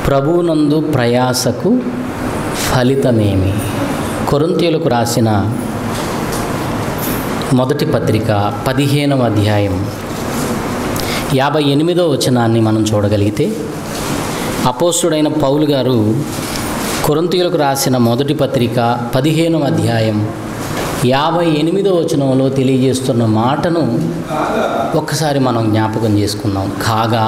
ప్రభువునందు ప్రయాసకు ఫలితమేమి కొరింథీయులకు రాసిన మొదటి పత్రిక పదిహేనవ అధ్యాయం యాభై ఎనిమిదో వచనాన్ని మనం చూడగలిగితే అపోస్తుడైన పౌలు గారు కొరింథీయులకు రాసిన మొదటి పత్రిక పదిహేనవ అధ్యాయం యాభై ఎనిమిదో వచనంలో తెలియజేస్తున్న మాటను ఒక్కసారి మనం జ్ఞాపకం చేసుకుందాం కాగా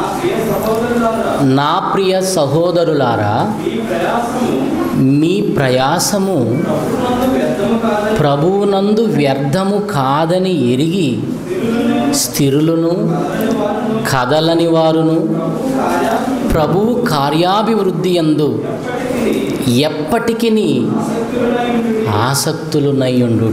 నా ప్రియ సహోదరులారా నా ప్రియ సహోదరులారా మీ ప్రయాసము మీ ప్రయాసము ప్రభువునందు వ్యర్థము కాదని ప్రభువునందు వ్యర్థము కాదని ఎరిగి స్థిరులను కదలని వారును ప్రభువు కార్యాభివృద్ధి ఎందు ఎప్పటికీ ఆసక్తులునయుండు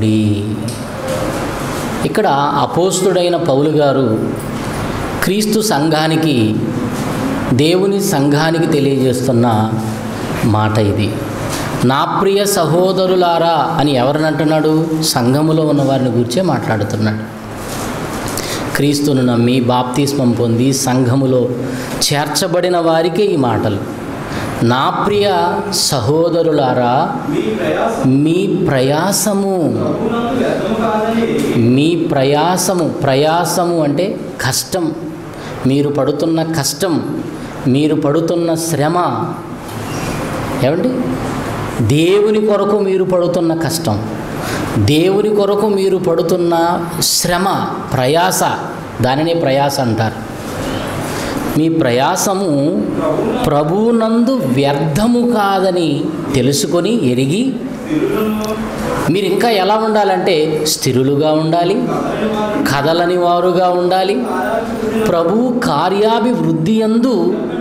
ఇక్కడ అపోస్తుడైన పౌలు గారు క్రీస్తు సంఘానికి దేవుని సంఘానికి తెలియజేస్తున్న మాట ఇది నా ప్రియ సహోదరులారా అని ఎవరిని అంటున్నాడు సంఘములో ఉన్న వారిని గురించే మాట్లాడుతున్నాడు క్రీస్తును నమ్మి బాప్తిస్మం పొంది సంఘములో చేర్చబడిన వారికే ఈ మాటలు నా ప్రియ సహోదరులారా మీ ప్రయాసం మీ ప్రయాసము ప్రభువునందు వ్యర్థము కాదని మీ ప్రయాసము ప్రయాసము అంటే కష్టం మీరు పడుతున్న కష్టం మీరు పడుతున్న శ్రమ ఏమండి దేవుని కొరకు మీరు పడుతున్న కష్టం దేవుని కొరకు మీరు పడుతున్న శ్రమ ప్రయాస దానినే ప్రయాస అంటారు మీ ప్రయాసము ప్రభువునందు వ్యర్థము కాదని తెలుసుకొని ఎరిగి మీరు ఇంకా ఎలా ఉండాలంటే స్థిరులుగా ఉండాలి కదలని వారుగా ఉండాలి ప్రభు కార్యాభివృద్ధి అందు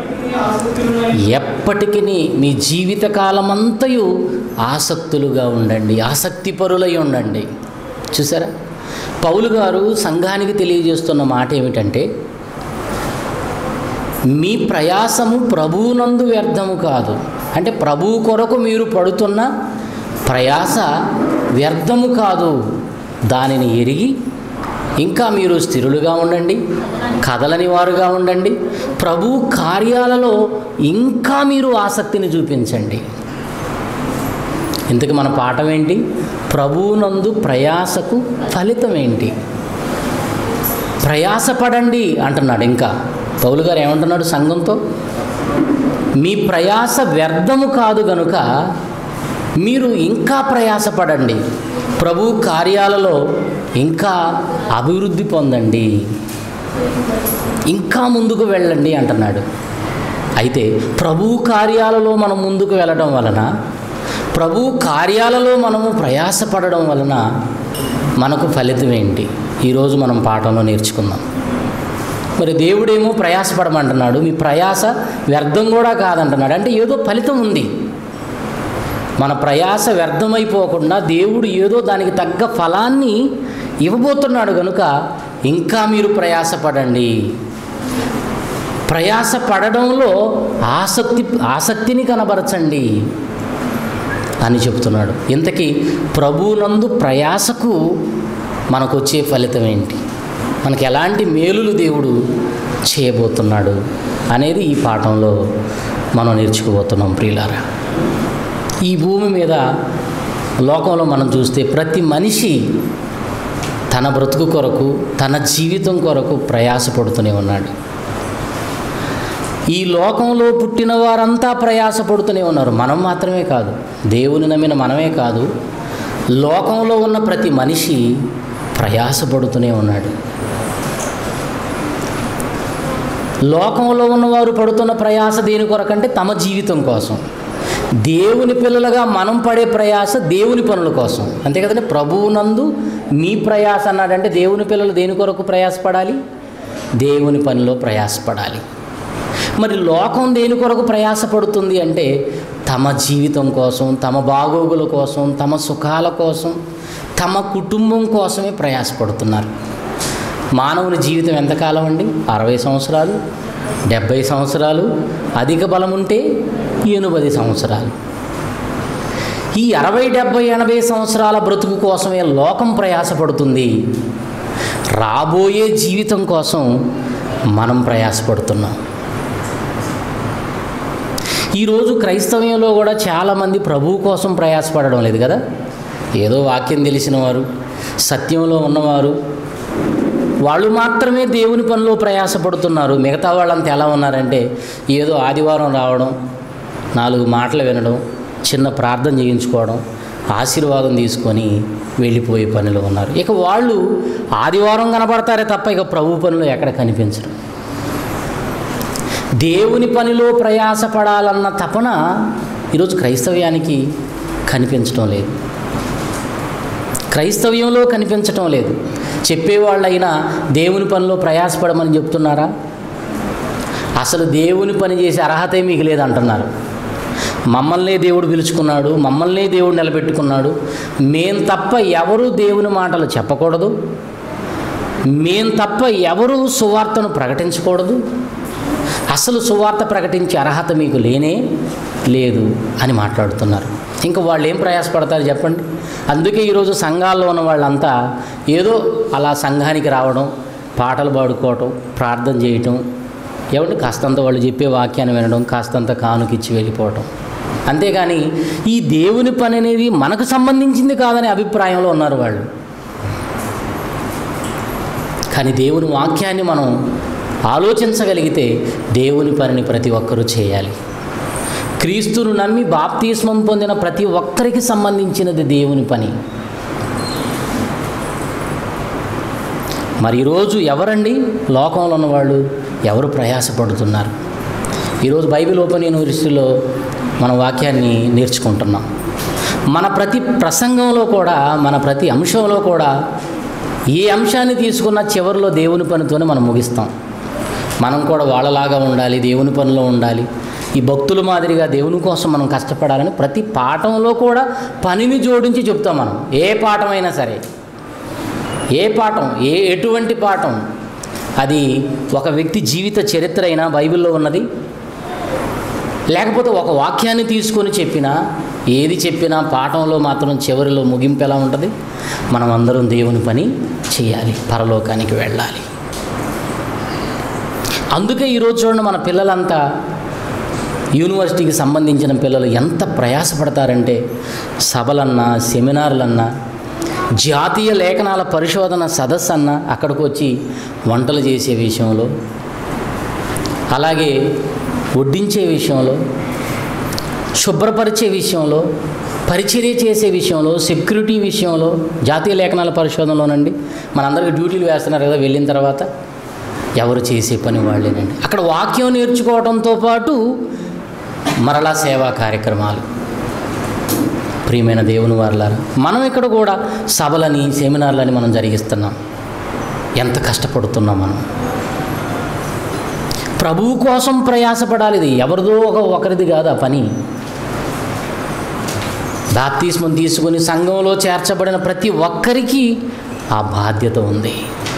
ఎప్పటికీ మీ జీవితకాలమంతయు ఆసక్తులుగా ఉండండి ఆసక్తిపరులై ఉండండి చూసారా పౌలు గారు సంఘానికి తెలియజేస్తున్న మాట ఏమిటంటే మీ ప్రయాసము ప్రభువునందు వ్యర్థము కాదు అంటే ప్రభువు కొరకు మీరు పడుతున్న ప్రయాస వ్యర్థము కాదు దానిని ఎరిగి ఇంకా మీరు స్థిరులుగా ఉండండి కదలని వారుగా ఉండండి ప్రభు కార్యాలలో ఇంకా మీరు ఆసక్తిని చూపించండి ఇంతకు మన పాఠం ఏంటి ప్రభువునందు ప్రయాసకు ఫలితం ఏంటి ప్రయాసపడండి అంటున్నాడు ఇంకా పౌలు గారు ఏమంటున్నాడు సంఘంతో మీ ప్రయాస వ్యర్థము కాదు గనుక మీరు ఇంకా ప్రయాసపడండి ప్రభు కార్యాలలో ఇంకా అభివృద్ధి పొందండి ఇంకా ముందుకు వెళ్ళండి అంటున్నాడు అయితే ప్రభు కార్యాలలో మనం ముందుకు వెళ్ళడం వలన ప్రభు కార్యాలలో మనము ప్రయాసపడడం వలన మనకు ఫలితం ఏంటి ఈరోజు మనం పాఠంలో నేర్చుకుందాం మరి దేవుడేమో ప్రయాసపడమంటున్నాడు మీ ప్రయాస వ్యర్థం కూడా కాదంటున్నాడు అంటే ఏదో ఫలితం ఉంది మన ప్రయాస వ్యర్థమైపోకుండా దేవుడు ఏదో దానికి తగ్గ ఫలాన్ని ఇవ్వబోతున్నాడు కనుక ఇంకా మీరు ప్రయాసపడండి ప్రయాస పడడంలో ఆసక్తి ఆసక్తిని కనబరచండి అని చెప్తున్నాడు ఇంతకీ ప్రభునందు ప్రయాసకు మనకు వచ్చే ఫలితం ఏంటి మనకి ఎలాంటి మేలులు దేవుడు చేయబోతున్నాడు అనేది ఈ పాఠంలో మనం నేర్చుకోబోతున్నాం ప్రియులారా ఈ భూమి మీద లోకంలో మనం చూస్తే ప్రతి మనిషి తన బ్రతుకు కొరకు తన జీవితం కొరకు ప్రయాసపడుతూనే ఉన్నాడు ఈ లోకంలో పుట్టిన వారంతా ప్రయాసపడుతూనే ఉన్నారు మనం మాత్రమే కాదు దేవుని నమ్మిన మనమే కాదు లోకంలో ఉన్న ప్రతి మనిషి ప్రయాసపడుతూనే ఉన్నాడు లోకంలో ఉన్నవారు పడుతున్న ప్రయాస దేని కొరకంటే తమ జీవితం కోసం దేవుని పిల్లలుగా మనం పడే ప్రయాస దేవుని పనుల కోసం అంతే కదండి ప్రభువునందు మీ ప్రయాస అన్నాడంటే దేవుని పిల్లలు దేని కొరకు ప్రయాసపడాలి దేవుని పనిలో ప్రయాసపడాలి మరి లోకం దేని కొరకు ప్రయాసపడుతుంది అంటే తమ జీవితం కోసం తమ బాగోగుల కోసం తమ సుఖాల కోసం తమ కుటుంబం కోసమే ప్రయాసపడుతున్నారు మానవుని జీవితం ఎంతకాలం అండి అరవై సంవత్సరాలు డెబ్భై సంవత్సరాలు అధిక బలం ఉంటే ఎనభై సంవత్సరాలు ఈ అరవై డెబ్భై ఎనభై సంవత్సరాల బ్రతుకు కోసమే లోకం ప్రయాసపడుతుంది రాబోయే జీవితం కోసం మనం ప్రయాసపడుతున్నాం ఈరోజు క్రైస్తవ్యంలో కూడా చాలామంది ప్రభువు కోసం ప్రయాసపడడం లేదు కదా ఏదో వాక్యం తెలిసిన వారు సత్యంలో ఉన్నవారు వాళ్ళు మాత్రమే దేవుని పనిలో ప్రయాసపడుతున్నారు మిగతా వాళ్ళంతా ఎలా ఉన్నారంటే ఏదో ఆదివారం రావడం నాలుగు మాటలు వినడం చిన్న ప్రార్థన చేయించుకోవడం ఆశీర్వాదం తీసుకొని వెళ్ళిపోయే పనిలో ఉన్నారు ఇక వాళ్ళు ఆదివారం కనబడతారే తప్ప ఇక ప్రభు పనిలో ఎక్కడ కనిపించరు దేవుని పనిలో ప్రయాసపడాలన్న తపన ఈరోజు క్రైస్తవ్యానికి కనిపించడం లేదు క్రైస్తవ్యంలో కనిపించటం లేదు చెప్పేవాళ్ళైనా దేవుని పనిలో ప్రయాసపడమని చెప్తున్నారా అసలు దేవుని పని చేసే అర్హతే మీకు లేదంటున్నారు మమ్మల్నే దేవుడు పిలుచుకున్నాడు మమ్మల్నే దేవుడు నిలబెట్టుకున్నాడు మేం తప్ప ఎవరు దేవుని మాటలు చెప్పకూడదు మేం తప్ప ఎవరు సువార్తను ప్రకటించకూడదు అసలు సువార్త ప్రకటించే అర్హత మీకు లేనే లేదు అని మాట్లాడుతున్నారు ఇంకా వాళ్ళు ఏం ప్రయాసపడతారు చెప్పండి అందుకే ఈరోజు సంఘాల్లో ఉన్న వాళ్ళంతా ఏదో అలా సంఘానికి రావడం పాటలు పాడుకోవటం ప్రార్థన చేయటం ఏమంటే కాస్తంత వాళ్ళు చెప్పే వాక్యాన్ని వినడం కాస్తంత కానుకిచ్చి వెళ్ళిపోవటం అంతేగాని ఈ దేవుని పని అనేది మనకు సంబంధించింది కాదనే అభిప్రాయంలో ఉన్నారు వాళ్ళు కానీ దేవుని వాక్యాన్ని మనం ఆలోచించగలిగితే దేవుని పనిని ప్రతి ఒక్కరూ చేయాలి క్రీస్తును నమ్మి బాప్తిస్మం పొందిన ప్రతి ఒక్కరికి సంబంధించినది దేవుని పని మరి ఈరోజు ఎవరండి లోకంలో ఉన్నవాళ్ళు ఎవరు ప్రయాసపడుతున్నారు ఈరోజు బైబిల్ ఓపెన్ యూనివర్సిటీలో మన వాక్యాన్ని నేర్చుకుంటున్నాం మన ప్రతి ప్రసంగంలో కూడా మన ప్రతి అంశంలో కూడా ఏ అంశాన్ని తీసుకున్న చివరిలో దేవుని పనితోనే మనం ముగిస్తాం మనం కూడా వాళ్ళలాగా ఉండాలి దేవుని పనిలో ఉండాలి ఈ భక్తుల మాదిరిగా దేవుని కోసం మనం కష్టపడాలని ప్రతి పాఠంలో కూడా పనిని జోడించి చెప్తాం మనం ఏ పాఠమైనా సరే ఏ పాఠం ఏ ఎటువంటి పాఠం అది ఒక వ్యక్తి జీవిత చరిత్ర అయినా బైబిల్లో ఉన్నది లేకపోతే ఒక వాక్యాన్ని తీసుకొని చెప్పినా ఏది చెప్పినా పాఠంలో మాత్రం చివరిలో ముగింపు ఎలా ఉంటుంది మనం అందరం దేవుని పని చేయాలి పరలోకానికి వెళ్ళాలి అందుకే ఈరోజు చూడండి మన పిల్లలంతా యూనివర్సిటీకి సంబంధించిన పిల్లలు ఎంత ప్రయాసపడతారంటే సభలన్నా సెమినార్లన్నా జాతీయ లేఖనాల పరిశోధన సదస్సు అన్న అక్కడికి వచ్చి వంటలు చేసే విషయంలో అలాగే వడ్డించే విషయంలో శుభ్రపరిచే విషయంలో పరిచర్య చేసే విషయంలో సెక్యూరిటీ విషయంలో జాతీయ లేఖనాల పరిశోధనలోనండి మనందరికీ డ్యూటీలు వేస్తున్నారు కదా వెళ్ళిన తర్వాత ఎవరు చేసే పని వాళ్ళేనండి అక్కడ వాక్యం నేర్చుకోవడంతో పాటు మరలా సేవా కార్యక్రమాలు ప్రియమైన దేవుని వారులారా మనం ఇక్కడ కూడా సభలని సెమినార్లని మనం జరిగిస్తున్నాం ఎంత కష్టపడుతున్నాం మనం ప్రభువు కోసం ప్రయాసపడాలి ఇది ఎవరిదో ఒక ఒకరిది కాదు ఆ పని బాప్తిస్మం తీసుకుని సంఘంలో చేర్చబడిన ప్రతి ఒక్కరికి ఆ బాధ్యత ఉంది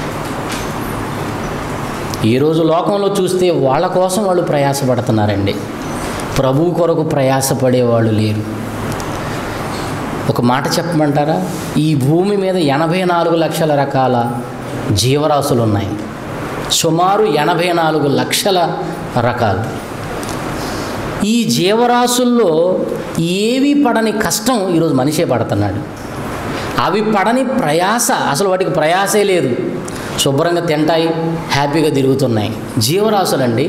ఈరోజు లోకంలో చూస్తే వాళ్ళ కోసం వాళ్ళు ప్రయాసపడుతున్నారండి ప్రభువు కొరకు ప్రయాసపడేవాళ్ళు లేరు ఒక మాట చెప్పమంటారా ఈ భూమి మీద ఎనభై నాలుగు లక్షల రకాల జీవరాశులు ఉన్నాయి సుమారు ఎనభై నాలుగు లక్షల రకాలు ఈ జీవరాశుల్లో ఏవి పడని కష్టం ఈరోజు మనిషే పడుతున్నాడు అవి పడని ప్రయాస అసలు వాటికి ప్రయాసే లేదు శుభ్రంగా తింటాయి హ్యాపీగా తిరుగుతున్నాయి జీవరాశులండి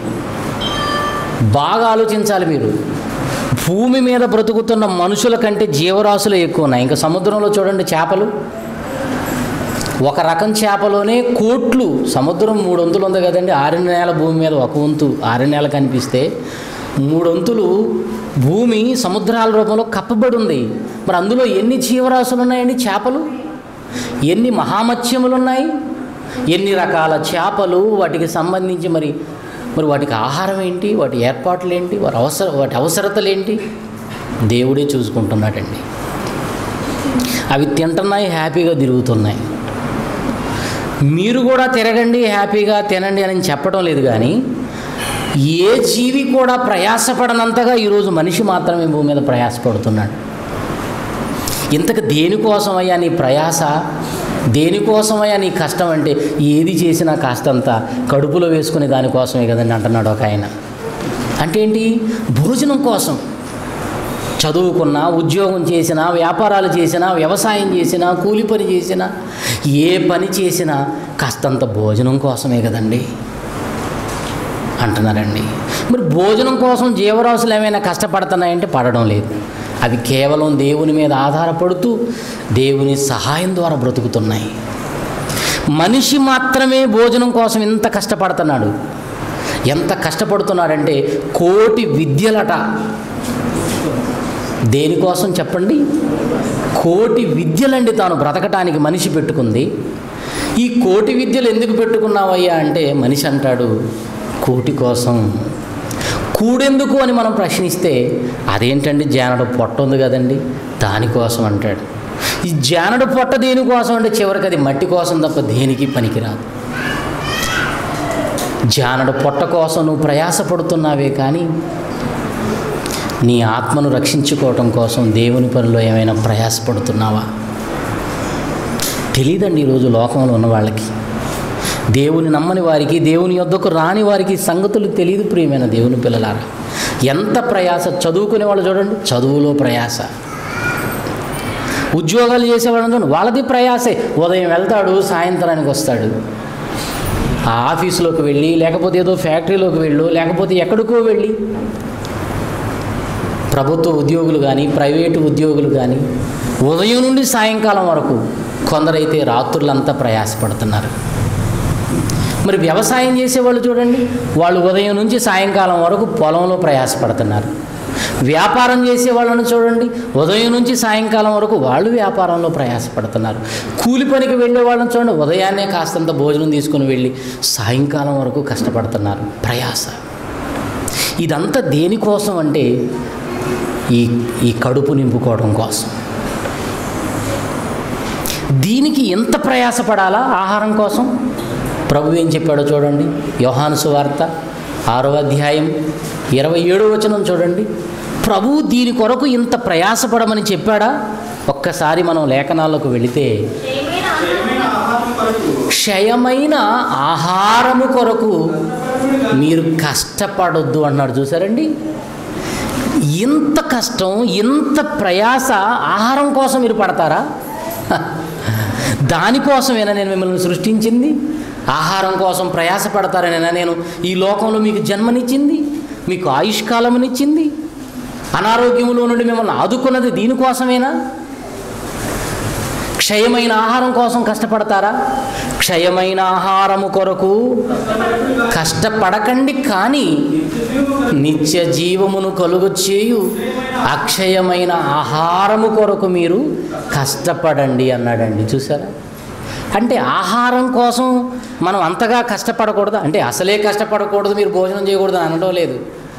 బాగా ఆలోచించాలి మీరు భూమి మీద బ్రతుకుతున్న మనుషుల కంటే జీవరాశులు ఎక్కువ ఉన్నాయి ఇంకా సముద్రంలో చూడండి చేపలు ఒక రకం చేపలోనే కోట్లు సముద్రం మూడు వంతులు ఉంది కదండి ఆరు నెలల భూమి మీద ఒక వంతు ఆరు నెలలు కనిపిస్తే మూడొంతులు భూమి సముద్రాల రూపంలో కప్పబడి ఉంది మరి అందులో ఎన్ని జీవరాశులు ఉన్నాయండి చేపలు ఎన్ని మహామత్స్యములు ఉన్నాయి ఎన్ని రకాల చేపలు వాటికి సంబంధించి మరి మరి వాటికి ఆహారం ఏంటి వాటి ఏర్పాట్లు ఏంటి వాటి అవసర వాటి అవసరతలు ఏంటి దేవుడే చూసుకుంటున్నాడండి అవి తింటున్నాయి హ్యాపీగా తిరుగుతున్నాయి మీరు కూడా తిరగండి హ్యాపీగా తినండి అని చెప్పడం లేదు కానీ ఏ జీవి కూడా ప్రయాసపడనంతగా ఈరోజు మనిషి మాత్రమే భూమి మీద ప్రయాసపడుతున్నాడు ఇంతకు దేనికోసమయ్యా నీ ప్రయాస దేనికోసమయ్యా నీ కష్టం అంటే ఏది చేసినా కాస్తంత కడుపులో వేసుకునే దానికోసమే కదండి అంటున్నాడు ఒక ఆయన అంటే ఏంటి భోజనం కోసం చదువుకున్నా ఉద్యోగం చేసినా వ్యాపారాలు చేసినా వ్యవసాయం చేసినా కూలి పని చేసినా ఏ పని చేసినా కాస్తంత భోజనం కోసమే కదండి అంటున్నారండి మరి భోజనం కోసం జీవరాశులు ఏమైనా కష్టపడుతున్నాయంటే పడడం లేదు అవి కేవలం దేవుని మీద ఆధారపడుతూ దేవుని సహాయం ద్వారా బ్రతుకుతున్నాయి మనిషి మాత్రమే భోజనం కోసం ఇంత కష్టపడుతున్నాడు ఎంత కష్టపడుతున్నాడంటే కోటి విద్యలట దేనికోసం చెప్పండి కోటి విద్యలండి తాను బ్రతకటానికి మనిషి పెట్టుకుంది ఈ కోటి విద్యలు ఎందుకు పెట్టుకున్నావయ్యా అంటే మనిషి అంటాడు కోటి కోసం కూడెందుకు అని మనం ప్రశ్నిస్తే అదేంటండి జానడు పొట్ట ఉంది కదండి దానికోసం అంటాడు ఈ జానడు పొట్ట దేనికోసం అంటే చివరికి అది మట్టి కోసం తప్ప దేనికి పనికిరాదు జానడు పొట్ట కోసం నువ్వు ప్రయాసపడుతున్నావే కానీ నీ ఆత్మను రక్షించుకోవటం కోసం దేవుని పనిలో ఏమైనా ప్రయాసపడుతున్నావా తెలియదండి ఈరోజు లోకంలో ఉన్న వాళ్ళకి దేవుని నమ్మని వారికి దేవుని యొద్దకు రాని వారికి సంగతులు తెలియదు ప్రియమైన దేవుని పిల్లలారా ఎంత ప్రయాస చదువుకునే వాళ్ళు చూడండి చదువులో ప్రయాస ఉద్యోగాలు చేసేవాళ్ళని చూడండి వాళ్ళది ప్రయాసే ఉదయం వెళ్తాడు సాయంత్రానికి వస్తాడు ఆ ఆఫీసులోకి వెళ్ళి లేకపోతే ఏదో ఫ్యాక్టరీలోకి వెళ్ళు లేకపోతే ఎక్కడికో వెళ్ళి ప్రభుత్వ ఉద్యోగులు కానీ ప్రైవేటు ఉద్యోగులు కానీ ఉదయం నుండి సాయంకాలం వరకు కొందరైతే రాత్రులంతా ప్రయాసపడుతున్నారు మరి వ్యవసాయం చేసేవాళ్ళు చూడండి వాళ్ళు ఉదయం నుంచి సాయంకాలం వరకు పొలంలో ప్రయాసపడుతున్నారు వ్యాపారం చేసే వాళ్ళని చూడండి ఉదయం నుంచి సాయంకాలం వరకు వాళ్ళు వ్యాపారంలో ప్రయాసపడుతున్నారు కూలి పనికి వెళ్ళే వాళ్ళని చూడండి ఉదయాన్నే కాస్తంత భోజనం తీసుకుని వెళ్ళి సాయంకాలం వరకు కష్టపడుతున్నారు ప్రయాస ఇదంతా దేనికోసం అంటే ఈ ఈ కడుపు నింపుకోవడం కోసం దీనికి ఎంత ప్రయాసపడాలా ఆహారం కోసం ప్రభు ఏం చెప్పాడో చూడండి యోహాను సువార్త ఆరో అధ్యాయం ఇరవై ఏడో వచనం చూడండి ప్రభు దీని కొరకు ఇంత ప్రయాసపడమని చెప్పాడా ఒక్కసారి మనం లేఖనాలకు వెళితే క్షయమైన ఆహారము కొరకు మీరు కష్టపడొద్దు అన్నాడు చూసారండి ఇంత కష్టం ఇంత ప్రయాస ఆహారం కోసం మీరు పడతారా దానికోసమేనా నేను మిమ్మల్ని సృష్టించింది ఆహారం కోసం ప్రయాస పడతారనేనా నేను ఈ లోకంలో మీకు జన్మనిచ్చింది మీకు ఆయుష్కాలమునిచ్చింది అనారోగ్యములో నుండి మిమ్మల్ని ఆదుకున్నది దీనికోసమేనా క్షయమైన ఆహారం కోసం కష్టపడతారా క్షయమైన ఆహారము కొరకు కష్టపడకండి కానీ నిత్య జీవమును కలుగు చేయు అక్షయమైన ఆహారము కొరకు మీరు కష్టపడండి అన్నాడండి చూసారా అంటే ఆహారం కోసం మనం అంతగా కష్టపడకూడదు అంటే అసలే కష్టపడకూడదు మీరు భోజనం చేయకూడదు అని అనడం లేదు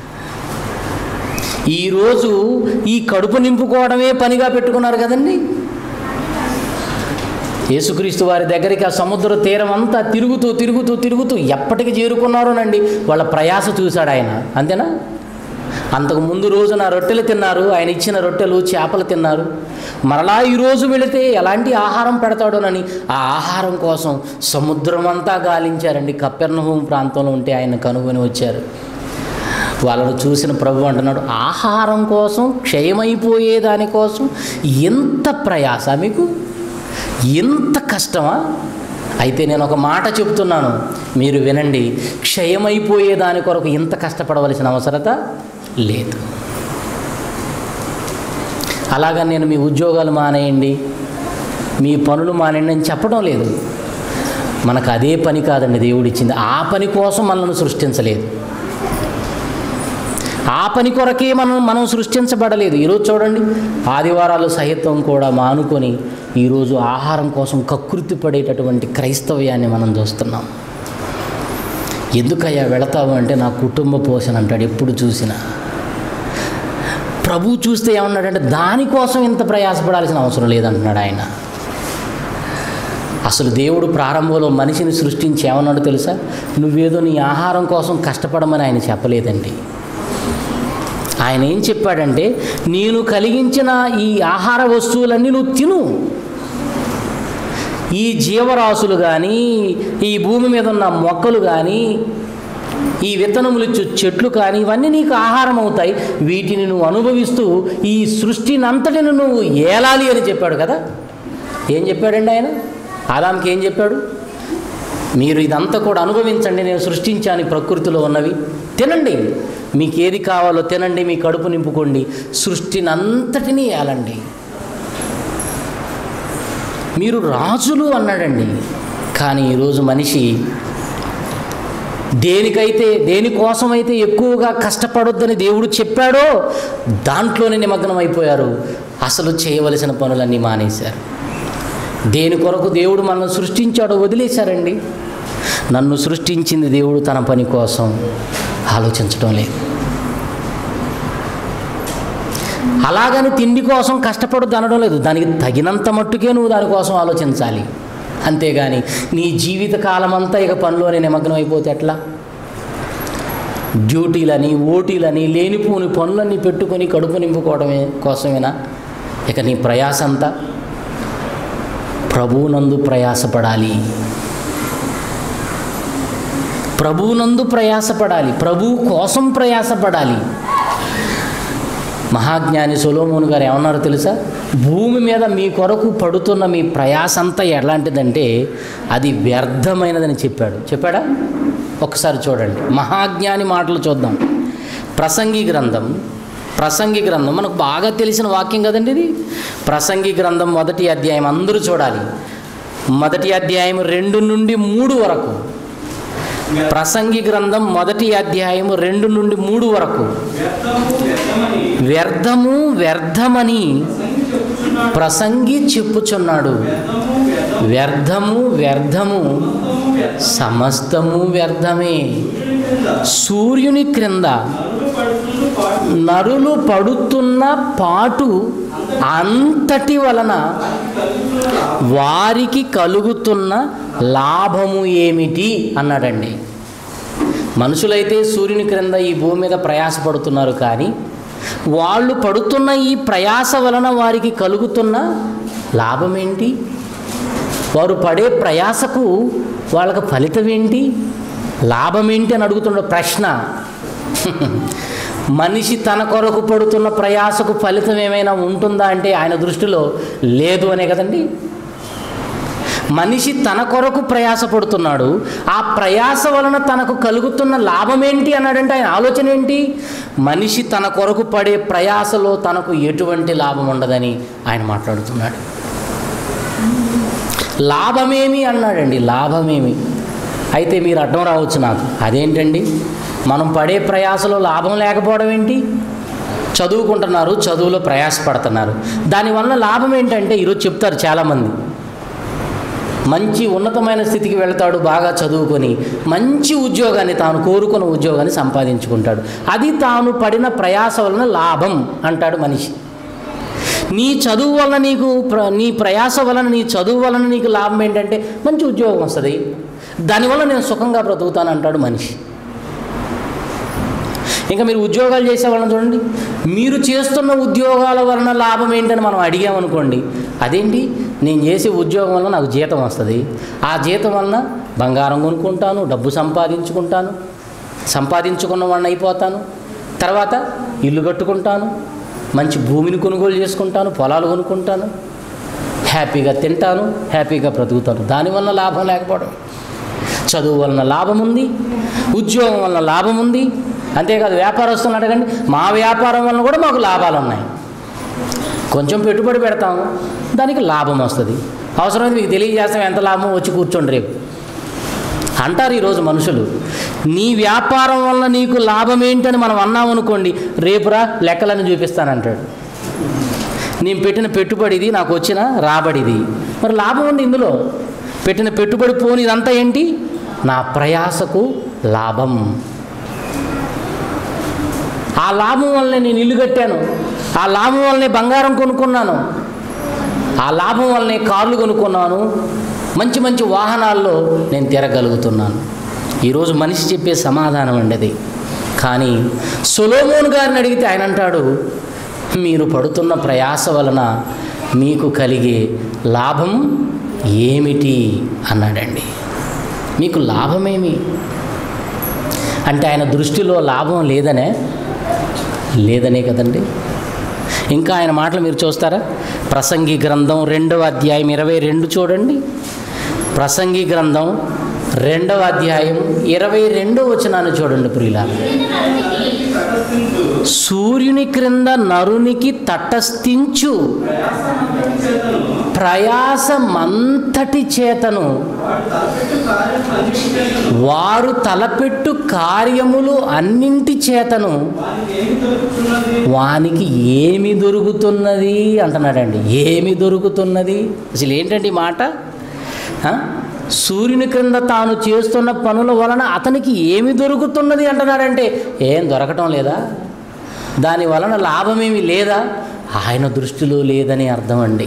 ఈరోజు ఈ కడుపు నింపుకోవడమే పనిగా పెట్టుకున్నారు కదండి యేసుక్రీస్తు వారి దగ్గరికి ఆ సముద్ర తీరం అంతా తిరుగుతూ తిరుగుతూ తిరుగుతూ ఎప్పటికి చేరుకున్నారోనండి వాళ్ళ ప్రయాస చూశాడు ఆయన అంతేనా అంతకు ముందు రోజున రొట్టెలు తిన్నారు ఆయన ఇచ్చిన రొట్టెలు చేపలు తిన్నారు మరలా ఈరోజు వెళితే ఎలాంటి ఆహారం పెడతాడోనని ఆ ఆహారం కోసం సముద్రం అంతా గాలించారండి కప్పెర్నహూం ప్రాంతంలో ఉంటే ఆయన కనుగొని వచ్చారు వాళ్ళను చూసిన ప్రభు అంటున్నాడు ఆహారం కోసం క్షయమైపోయే దానికోసం ఎంత ప్రయాస మీకు ఎంత కష్టమా అయితే నేను ఒక మాట చెప్తున్నాను మీరు వినండి క్షయమైపోయే దాని కొరకు ఇంత కష్టపడవలసిన అవసరత లేదు అలాగా నేను మీ ఉద్యోగాలు మానేయండి మీ పనులు మానేయండి అని చెప్పడం లేదు మనకు అదే పని కాదండి దేవుడిచ్చింది ఆ పని కోసం మనల్ని సృష్టించలేదు ఆ పని కొరకే మనం మనం సృష్టించబడలేదు ఈరోజు చూడండి ఆదివారాలు సహితం కూడా మానుకొని ఈరోజు ఆహారం కోసం కకృతి పడేటటువంటి క్రైస్తవ్యాన్ని మనం చూస్తున్నాం ఎందుకయ్యా వెళతావు అంటే నా కుటుంబ పోషణ అంటాడు ఎప్పుడు చూసినా ప్రభు చూస్తే ఏమన్నాడంటే దానికోసం ఇంత ప్రయాసపడాల్సిన అవసరం లేదంటున్నాడు ఆయన అసలు దేవుడు ప్రారంభంలో మనిషిని సృష్టించి ఏమన్నాడు తెలుసా నువ్వేదో నీ ఆహారం కోసం కష్టపడమని ఆయన చెప్పలేదండి ఆయన ఏం చెప్పాడంటే నేను కలిగించిన ఈ ఆహార వస్తువులన్నీ నువ్వు తిను ఈ జీవరాశులు కానీ ఈ భూమి మీద ఉన్న మొక్కలు కానీ ఈ విత్తనములు ఇచ్చు చెట్లు కానీ ఇవన్నీ నీకు ఆహారం అవుతాయి వీటిని నువ్వు అనుభవిస్తూ ఈ సృష్టిని అంతటిని నువ్వు ఏలాలి అని చెప్పాడు కదా ఏం చెప్పాడండి ఆయన ఆదాంకి ఏం చెప్పాడు మీరు ఇదంతా కూడా అనుభవించండి నేను సృష్టించాను ఈ ప్రకృతిలో ఉన్నవి తినండి మీకు ఏది కావాలో తినండి మీ కడుపు నింపుకోండి సృష్టిని అంతటినీ ఏలండి మీరు రాజులు అన్నాడండి కానీ ఈరోజు మనిషి దేనికైతే దేనికోసమైతే ఎక్కువగా కష్టపడొద్దని దేవుడు చెప్పాడో దాంట్లోనే నిమగ్నం అయిపోయారు అసలు చేయవలసిన పనులన్నీ మానేశారు దేని కొరకు దేవుడు మనల్ని సృష్టించాడో వదిలేశారండి నన్ను సృష్టించింది దేవుడు తన పని కోసం ఆలోచించడం లేదు అలాగని తిండి కోసం కష్టపడొద్దు అనడం లేదు దానికి తగినంత మట్టుకే నువ్వు దానికోసం ఆలోచించాలి అంతేగాని నీ జీవిత కాలం అంతా ఇక పనిలోనే నిమగ్నం అయిపోతే ఎట్లా డ్యూటీలని ఓటీలని లేనిపోని పనులన్నీ పెట్టుకొని కడుపు నింపుకోవడమే కోసమేనా ఇక నీ ప్రయాస అంతా ప్రభువునందు ప్రయాసపడాలి ప్రభువునందు ప్రయాసపడాలి ప్రభువు కోసం ప్రయాసపడాలి మహాజ్ఞాని సొలోమోను గారు ఏమన్నారో తెలుసా భూమి మీద మీ కొరకు పడుతున్న మీ ప్రయాస అంతా ఎలాంటిదంటే అది వ్యర్థమైనదని చెప్పాడు చెప్పాడా ఒకసారి చూడండి మహాజ్ఞాని మాటలు చూద్దాం ప్రసంగి గ్రంథం ప్రసంగి గ్రంథం మనకు బాగా తెలిసిన వాక్యం కదండి ఇది ప్రసంగి గ్రంథం మొదటి అధ్యాయం అందరూ చూడాలి మొదటి అధ్యాయం రెండు నుండి మూడు వరకు ప్రసంగి గ్రంథం మొదటి అధ్యాయం రెండు నుండి మూడు వరకు వ్యర్థము వ్యర్థమని ప్రసంగి చెప్పుచున్నాడు వ్యర్థము వ్యర్థము సమస్తము వ్యర్థమే సూర్యుని క్రింద నరులు పడుతున్న పాటు అంతటి వలన వారికి కలుగుతున్న లాభము ఏమిటి అన్నాడండి మనుషులైతే సూర్యుని క్రింద ఈ భూమి మీద ప్రయాసపడుతున్నారు కానీ వాళ్ళు పడుతున్న ఈ ప్రయాస వలన వారికి కలుగుతున్న లాభం ఏంటి వారు పడే ప్రయాసకు వాళ్ళకి ఫలితం ఏంటి లాభం ఏంటి అని అడుగుతున్న ప్రశ్న మనిషి తన కొరకు పడుతున్న ప్రయాసకు ఫలితం ఏమైనా ఉంటుందా అంటే ఆయన దృష్టిలో లేదు అనే కదండి మనిషి తన కొరకు ప్రయాసపడుతున్నాడు ఆ ప్రయాస వలన తనకు కలుగుతున్న లాభం ఏంటి అన్నాడంటే ఆయన ఆలోచన ఏంటి మనిషి తన కొరకు పడే ప్రయాసలో తనకు ఎటువంటి లాభం ఉండదని ఆయన మాట్లాడుతున్నాడు లాభమేమి అన్నాడండి లాభమేమి అయితే మీరు అడ్డం రావచ్చు నాకు అదేంటండి మనం పడే ప్రయాసలో లాభం లేకపోవడం ఏంటి చదువుకుంటున్నారు చదువులో ప్రయాసపడుతున్నారు దానివల్ల లాభం ఏంటంటే ఈరోజు చెప్తారు చాలామంది మంచి ఉన్నతమైన స్థితికి వెళ్తాడు బాగా చదువుకొని మంచి ఉద్యోగాన్ని తాను కోరుకున్న ఉద్యోగాన్ని సంపాదించుకుంటాడు అది తాను పడిన ప్రయాస వలన లాభం అంటాడు మనిషి నీ చదువు వలన నీకు ప్ర- నీ ప్రయాస వలన నీ చదువు వలన నీకు లాభం ఏంటంటే మంచి ఉద్యోగం వస్తుంది దానివల్ల నేను సుఖంగా బ్రతుకుతాను అంటాడు మనిషి ఇంకా మీరు ఉద్యోగాలు చేసే వాళ్ళని చూడండి మీరు చేస్తున్న ఉద్యోగాల వలన లాభం ఏంటని మనం అడిగామనుకోండి అదేంటి నేను చేసే ఉద్యోగం వలన నాకు జీతం వస్తుంది ఆ జీతం వలన బంగారం కొనుక్కుంటాను డబ్బు సంపాదించుకుంటాను సంపాదించుకున్న వాడిని అయిపోతాను తర్వాత ఇల్లు కట్టుకుంటాను మంచి భూమిని కొనుగోలు చేసుకుంటాను పొలాలు కొనుక్కుంటాను హ్యాపీగా తింటాను హ్యాపీగా బ్రతుకుతాను దానివల్ల లాభం లేకపోవడం చదువు వలన లాభం ఉంది ఉద్యోగం వలన లాభం ఉంది అంతేకాదు వ్యాపారస్తులు అడగండి మా వ్యాపారం వలన కూడా మాకు లాభాలు ఉన్నాయి కొంచెం పెట్టుబడి పెడతాము దానికి లాభం వస్తుంది అవసరమైతే మీకు తెలియజేస్తాం ఎంత లాభం వచ్చి కూర్చోండి రేపు అంటారు ఈరోజు మనుషులు నీ వ్యాపారం వలన నీకు లాభం ఏంటని మనం అన్నామనుకోండి రేపురా లెక్కలని చూపిస్తానంటాడు నేను పెట్టిన పెట్టుబడిది నాకు వచ్చిన రాబడిది మరి లాభం ఉంది ఇందులో పెట్టిన పెట్టుబడి పోని ఇదంతా ఏంటి నా ప్రయాసకు లాభం ఆ లాభం వల్లనే నేను ఇల్లు కట్టాను ఆ లాభం వల్లనే బంగారం కొనుక్కున్నాను ఆ లాభం వల్లనే కార్లు కొనుక్కున్నాను మంచి మంచి వాహనాల్లో నేను తిరగలుగుతున్నాను ఈరోజు మనిషి చెప్పే సమాధానం అండి అది కానీ సొలోమోన్ గారిని అడిగితే ఆయన అంటాడు మీరు పడుతున్న ప్రయాస వలన మీకు కలిగే లాభం ఏమిటి అన్నాడండి మీకు లాభమేమి అంటే ఆయన దృష్టిలో లాభం లేదనే లేదనే కదండి ఇంకా ఆయన మాటలు మీరు చూస్తారా ప్రసంగి గ్రంథం రెండవ అధ్యాయం ఇరవై రెండు చూడండి ప్రసంగి గ్రంథం రెండవ అధ్యాయం ఇరవై రెండో వచనాన్ని చూడండి ప్రియుల సూర్యుని క్రింద నరునికి తటస్థించు ప్రయాసమంతటి చేతను వారు తలపెట్టు కార్యములు అన్నింటి చేతను వానికి ఏమి దొరుకుతున్నది అంటున్నాడండి ఏమి దొరుకుతున్నది అసలు ఏంటండి ఈ మాట ఆ? సూర్యుని క్రింద తాను చేస్తున్న పనుల వలన అతనికి ఏమి దొరుకుతున్నది అంటున్నాడంటే ఏం దొరకటం లేదా దాని వలన లాభమేమి లేదా ఆయన దృష్టిలో లేదని అర్థం అండి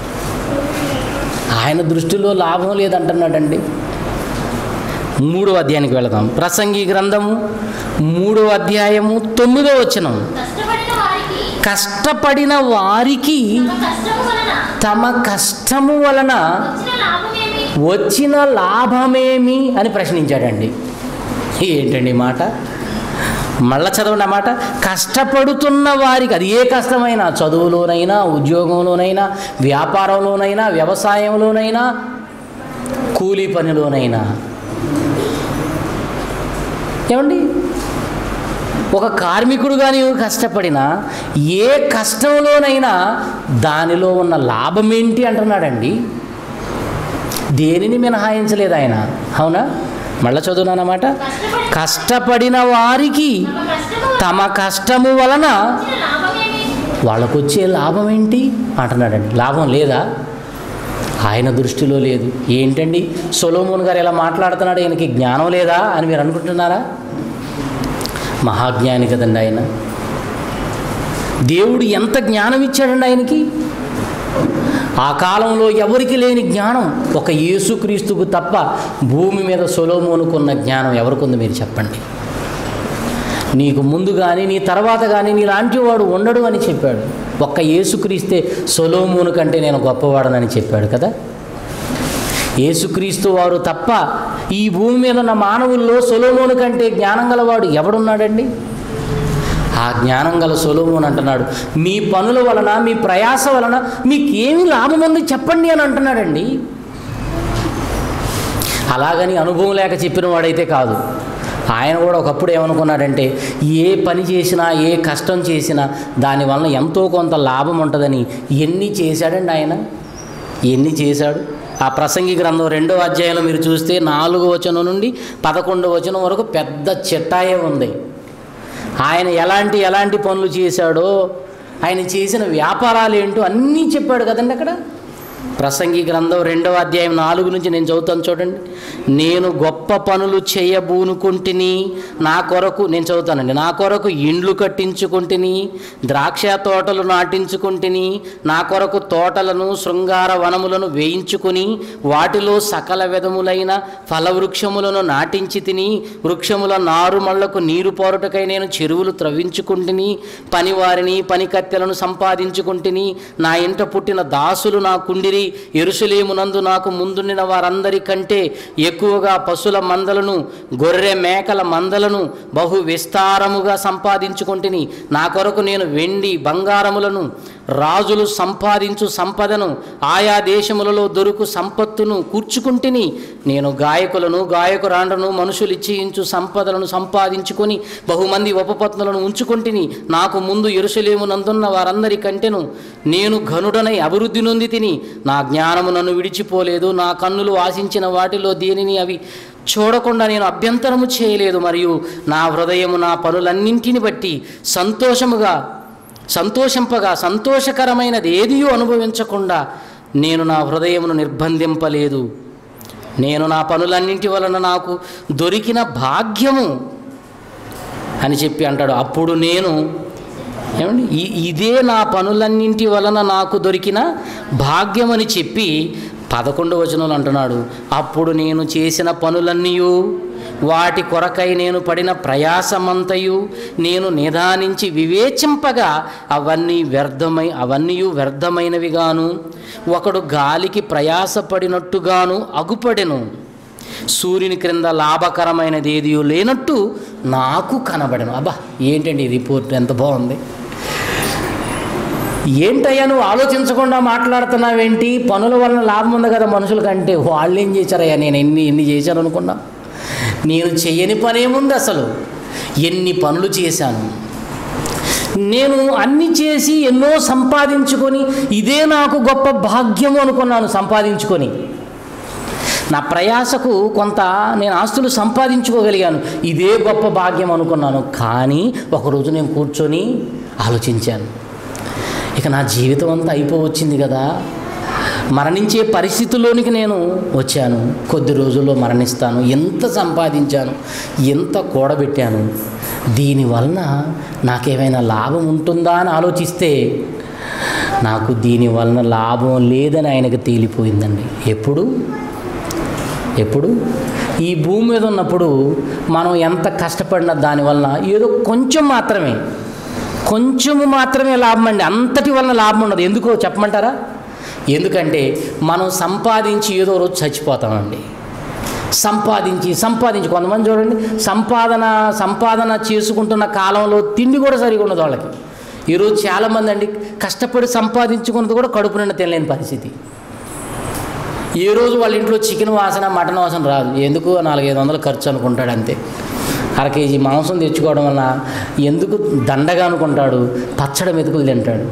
ఆయన దృష్టిలో లాభం లేదంటున్నాడండి మూడవ అధ్యాయానికి వెళదాం ప్రసంగి గ్రంథము మూడవ అధ్యాయము తొమ్మిదో వచనం కష్టపడిన వారికి కష్టపడిన వారికి తమ కష్టము వలన తమ కష్టము వలన వచ్చిన లాభమేమి వచ్చిన లాభమేమి అని ప్రశ్నించాడండి ఏంటండి ఈ మాట మళ్ళా చదవండి ఆ మాట కష్టపడుతున్న వారికి అది ఏ కష్టమైనా చదువులోనైనా ఉద్యోగంలోనైనా వ్యాపారంలోనైనా వ్యవసాయంలోనైనా కూలీ పనిలోనైనా ఏమండి ఒక కార్మికుడుగా నీవు కష్టపడినా ఏ కష్టంలోనైనా దానిలో ఉన్న లాభం ఏంటి అంటున్నాడండి దేనిని మినహాయించలేదు ఆయన అవునా మళ్ళా చదువునానమాట కష్టపడిన వారికి తమ తమ కష్టము కష్టము వలన వచ్చిన లాభమేమి వాళ్ళకు వచ్చే లాభం ఏంటి అంటున్నాడండి లాభం లేదా ఆయన దృష్టిలో లేదు ఏంటండి సొలోమోన్ గారు ఎలా మాట్లాడుతున్నాడు ఈయనకి జ్ఞానం లేదా అని మీరు అనుకుంటున్నారా మహాజ్ఞాని కదండి ఆయన దేవుడు ఎంత జ్ఞానం ఇచ్చాడండి ఆయనకి ఆ కాలంలో ఎవరికి లేని జ్ఞానం ఒక యేసుక్రీస్తుకు తప్ప భూమి మీద సొలోమోనుకున్న జ్ఞానం ఎవరికుంది మీరు చెప్పండి నీకు ముందు కానీ నీ తర్వాత కానీ నీలాంటి వాడు ఉండడు అని చెప్పాడు ఒక్క యేసుక్రీస్తే సొలోమోను కంటే నేను గొప్పవాడనని చెప్పాడు కదా యేసుక్రీస్తు వారు తప్ప ఈ భూమి మీద ఉన్న మానవుల్లో సొలోమోను కంటే జ్ఞానం గలవాడు ఎవడున్నాడండి ఆ జ్ఞానం గల సొలోమోన్ అంటున్నాడు మీ పనుల వలన మీ ప్రయాస వలన మీకు ఏమి లాభం ఉంది చెప్పండి అని అంటున్నాడండి అలాగని అనుభవం లేక చెప్పిన వాడైతే కాదు ఆయన కూడా ఒకప్పుడు ఏమనుకున్నాడంటే ఏ పని చేసినా ఏ కష్టం చేసినా దానివలన ఎంతో కొంత లాభం ఉంటుందని ఎన్ని చేశాడండి ఆయన ఎన్ని చేశాడు ఆ ప్రసంగి గ్రంథం రెండో అధ్యాయంలో మీరు చూస్తే నాలుగో వచనం నుండి పదకొండో వచనం వరకు పెద్ద చిట్టాయే ఉంది ఆయన ఎలాంటి ఎలాంటి పనులు చేశాడో ఆయన చేసిన వ్యాపారాలు ఏంటో అన్నీ చెప్పాడు కదండి అక్కడ ప్రసంగి గ్రంథం రెండవ అధ్యాయం నాలుగు నుంచి నేను చదువుతాను చూడండి నేను గొప్ప పనులు చేయబూనుకుంటుని నా కొరకు నేను చదువుతానండి నా కొరకు ఇండ్లు కట్టించుకుంటుని ద్రాక్ష తోటలు నాటించుకుంటుని నా కొరకు తోటలను శృంగార వనములను వేయించుకుని వాటిలో సకల విధములైన ఫలవృక్షములను నాటించి తిని వృక్షముల నారుమళ్లకు నీరు పోరుటకై నేను చెరువులు త్రవ్వించుకుంటుని పనివారిని పని కత్తెలను సంపాదించుకుంటుని నా ఇంట పుట్టిన దాసులు నా కుండిరి ఎరుసలేమునందు నాకు ముందుండిన వారందరికంటే ఎక్కువగా పశుల మందలను గొర్రె మేకల మందలను బహు విస్తారముగా సంపాదించుకుంటుని నా కొరకు నేను వెండి బంగారములను రాజులు సంపాదించు సంపదను ఆయా దేశములలో దొరుకు సంపత్తును కూర్చుకుంటుని నేను గాయకులను గాయకురాండ్రను మనుషులు ఇచ్చియించు సంపదలను సంపాదించుకొని బహుమంది ఉపపత్నులను ఉంచుకుంటుని నాకు ముందు ఎరుసలేము నందున్న వారందరి కంటెను నేను ఘనుడనై అభివృద్ధి నొంది తిని నా జ్ఞానము నన్ను విడిచిపోలేదు నా కన్నులు ఆశించిన వాటిలో దేనిని అవి చూడకుండా నేను అభ్యంతరము చేయలేదు మరియు నా హృదయము నా పనులన్నింటిని బట్టి సంతోషముగా సంతోషింపగా సంతోషకరమైనది ఏదియూ అనుభవించకుండా నేను నా హృదయమును నిర్బంధింపలేదు నేను నా పనులన్నింటి వలన నాకు దొరికిన భాగ్యము అని చెప్పి అంటాడు అప్పుడు నేను ఏమండి ఈ- ఇదే నా పనులన్నింటి వలన నాకు దొరికిన భాగ్యమని చెప్పి పదకొండు వచనంలో అంటున్నాడు అప్పుడు నేను చేసిన పనులన్నీ వాటి కొరకై నేను పడిన ప్రయాసమంతయు నేను నిదానించి వివేచింపగా అవన్నీ వ్యర్థమై అవన్నీ వ్యర్థమైనవిగాను ఒకడు గాలికి ప్రయాసపడినట్టుగాను అగుపడెను సూర్యుని క్రింద లాభకరమైనది ఏది లేనట్టు నాకు కనబడను అబ్బా ఏంటండి ఈ రిపోర్ట్ ఎంత బాగుంది ఏంటయ్యా నువ్వు ఆలోచించకుండా మాట్లాడుతున్నావేంటి పనుల వలన లాభం ఉంది కదా మనుషుల కంటే వాళ్ళు ఏం చేశారయ్యా నేను ఎన్ని ఎన్ని చేశాను అనుకున్నా నేను చెయ్యని పని ఏముంది అసలు ఎన్ని పనులు చేశాను నేను అన్ని చేసి ఎన్నో సంపాదించుకొని ఇదే నాకు గొప్ప భాగ్యము అనుకున్నాను సంపాదించుకొని నా ప్రయాసకు కొంత నేను ఆస్తులు సంపాదించుకోగలిగాను ఇదే గొప్ప భాగ్యం అనుకున్నాను కానీ ఒకరోజు నేను కూర్చొని ఆలోచించాను ఇక నా జీవితం అంతా అయిపోవచ్చింది కదా మరణించే పరిస్థితిలోనికి నేను వచ్చాను కొద్ది రోజుల్లో మరణిస్తాను ఎంత సంపాదించాను ఎంత కూడబెట్టాను దీనివలన నాకేమైనా లాభం ఉంటుందా అని ఆలోచిస్తే నాకు దీనివలన లాభం లేదని ఆయనకు తేలిపోయిందండి ఎప్పుడు ఎప్పుడు ఈ భూమి మీద ఉన్నప్పుడు మనం ఎంత కష్టపడినా దానివలన ఏదో కొంచెం మాత్రమే కొంచెము మాత్రమే లాభం అండి అంతటి వలన లాభం ఉండదు ఎందుకో చెప్పమంటారా ఎందుకంటే మనం సంపాదించి ఏదో రోజు చచ్చిపోతామండి సంపాదించి సంపాదించి కొంతమంది చూడండి సంపాదన సంపాదన చేసుకుంటున్న కాలంలో తిండి కూడా సరిగా ఉండదు వాళ్ళకి ఈరోజు చాలామంది అండి కష్టపడి సంపాదించుకున్నది కూడా కడుపు నిండా తినలేని పరిస్థితి ఏ రోజు వాళ్ళ ఇంట్లో చికెన్ వాసన మటన్ వాసన రాదు ఎందుకు నాలుగైదు వందలు ఖర్చు అనుకుంటాడు అంతే అర కేజీ మాంసం తెచ్చుకోవడం వల్ల ఎందుకు దండగా అనుకుంటాడు పచ్చడి మెతుకులు తింటాడు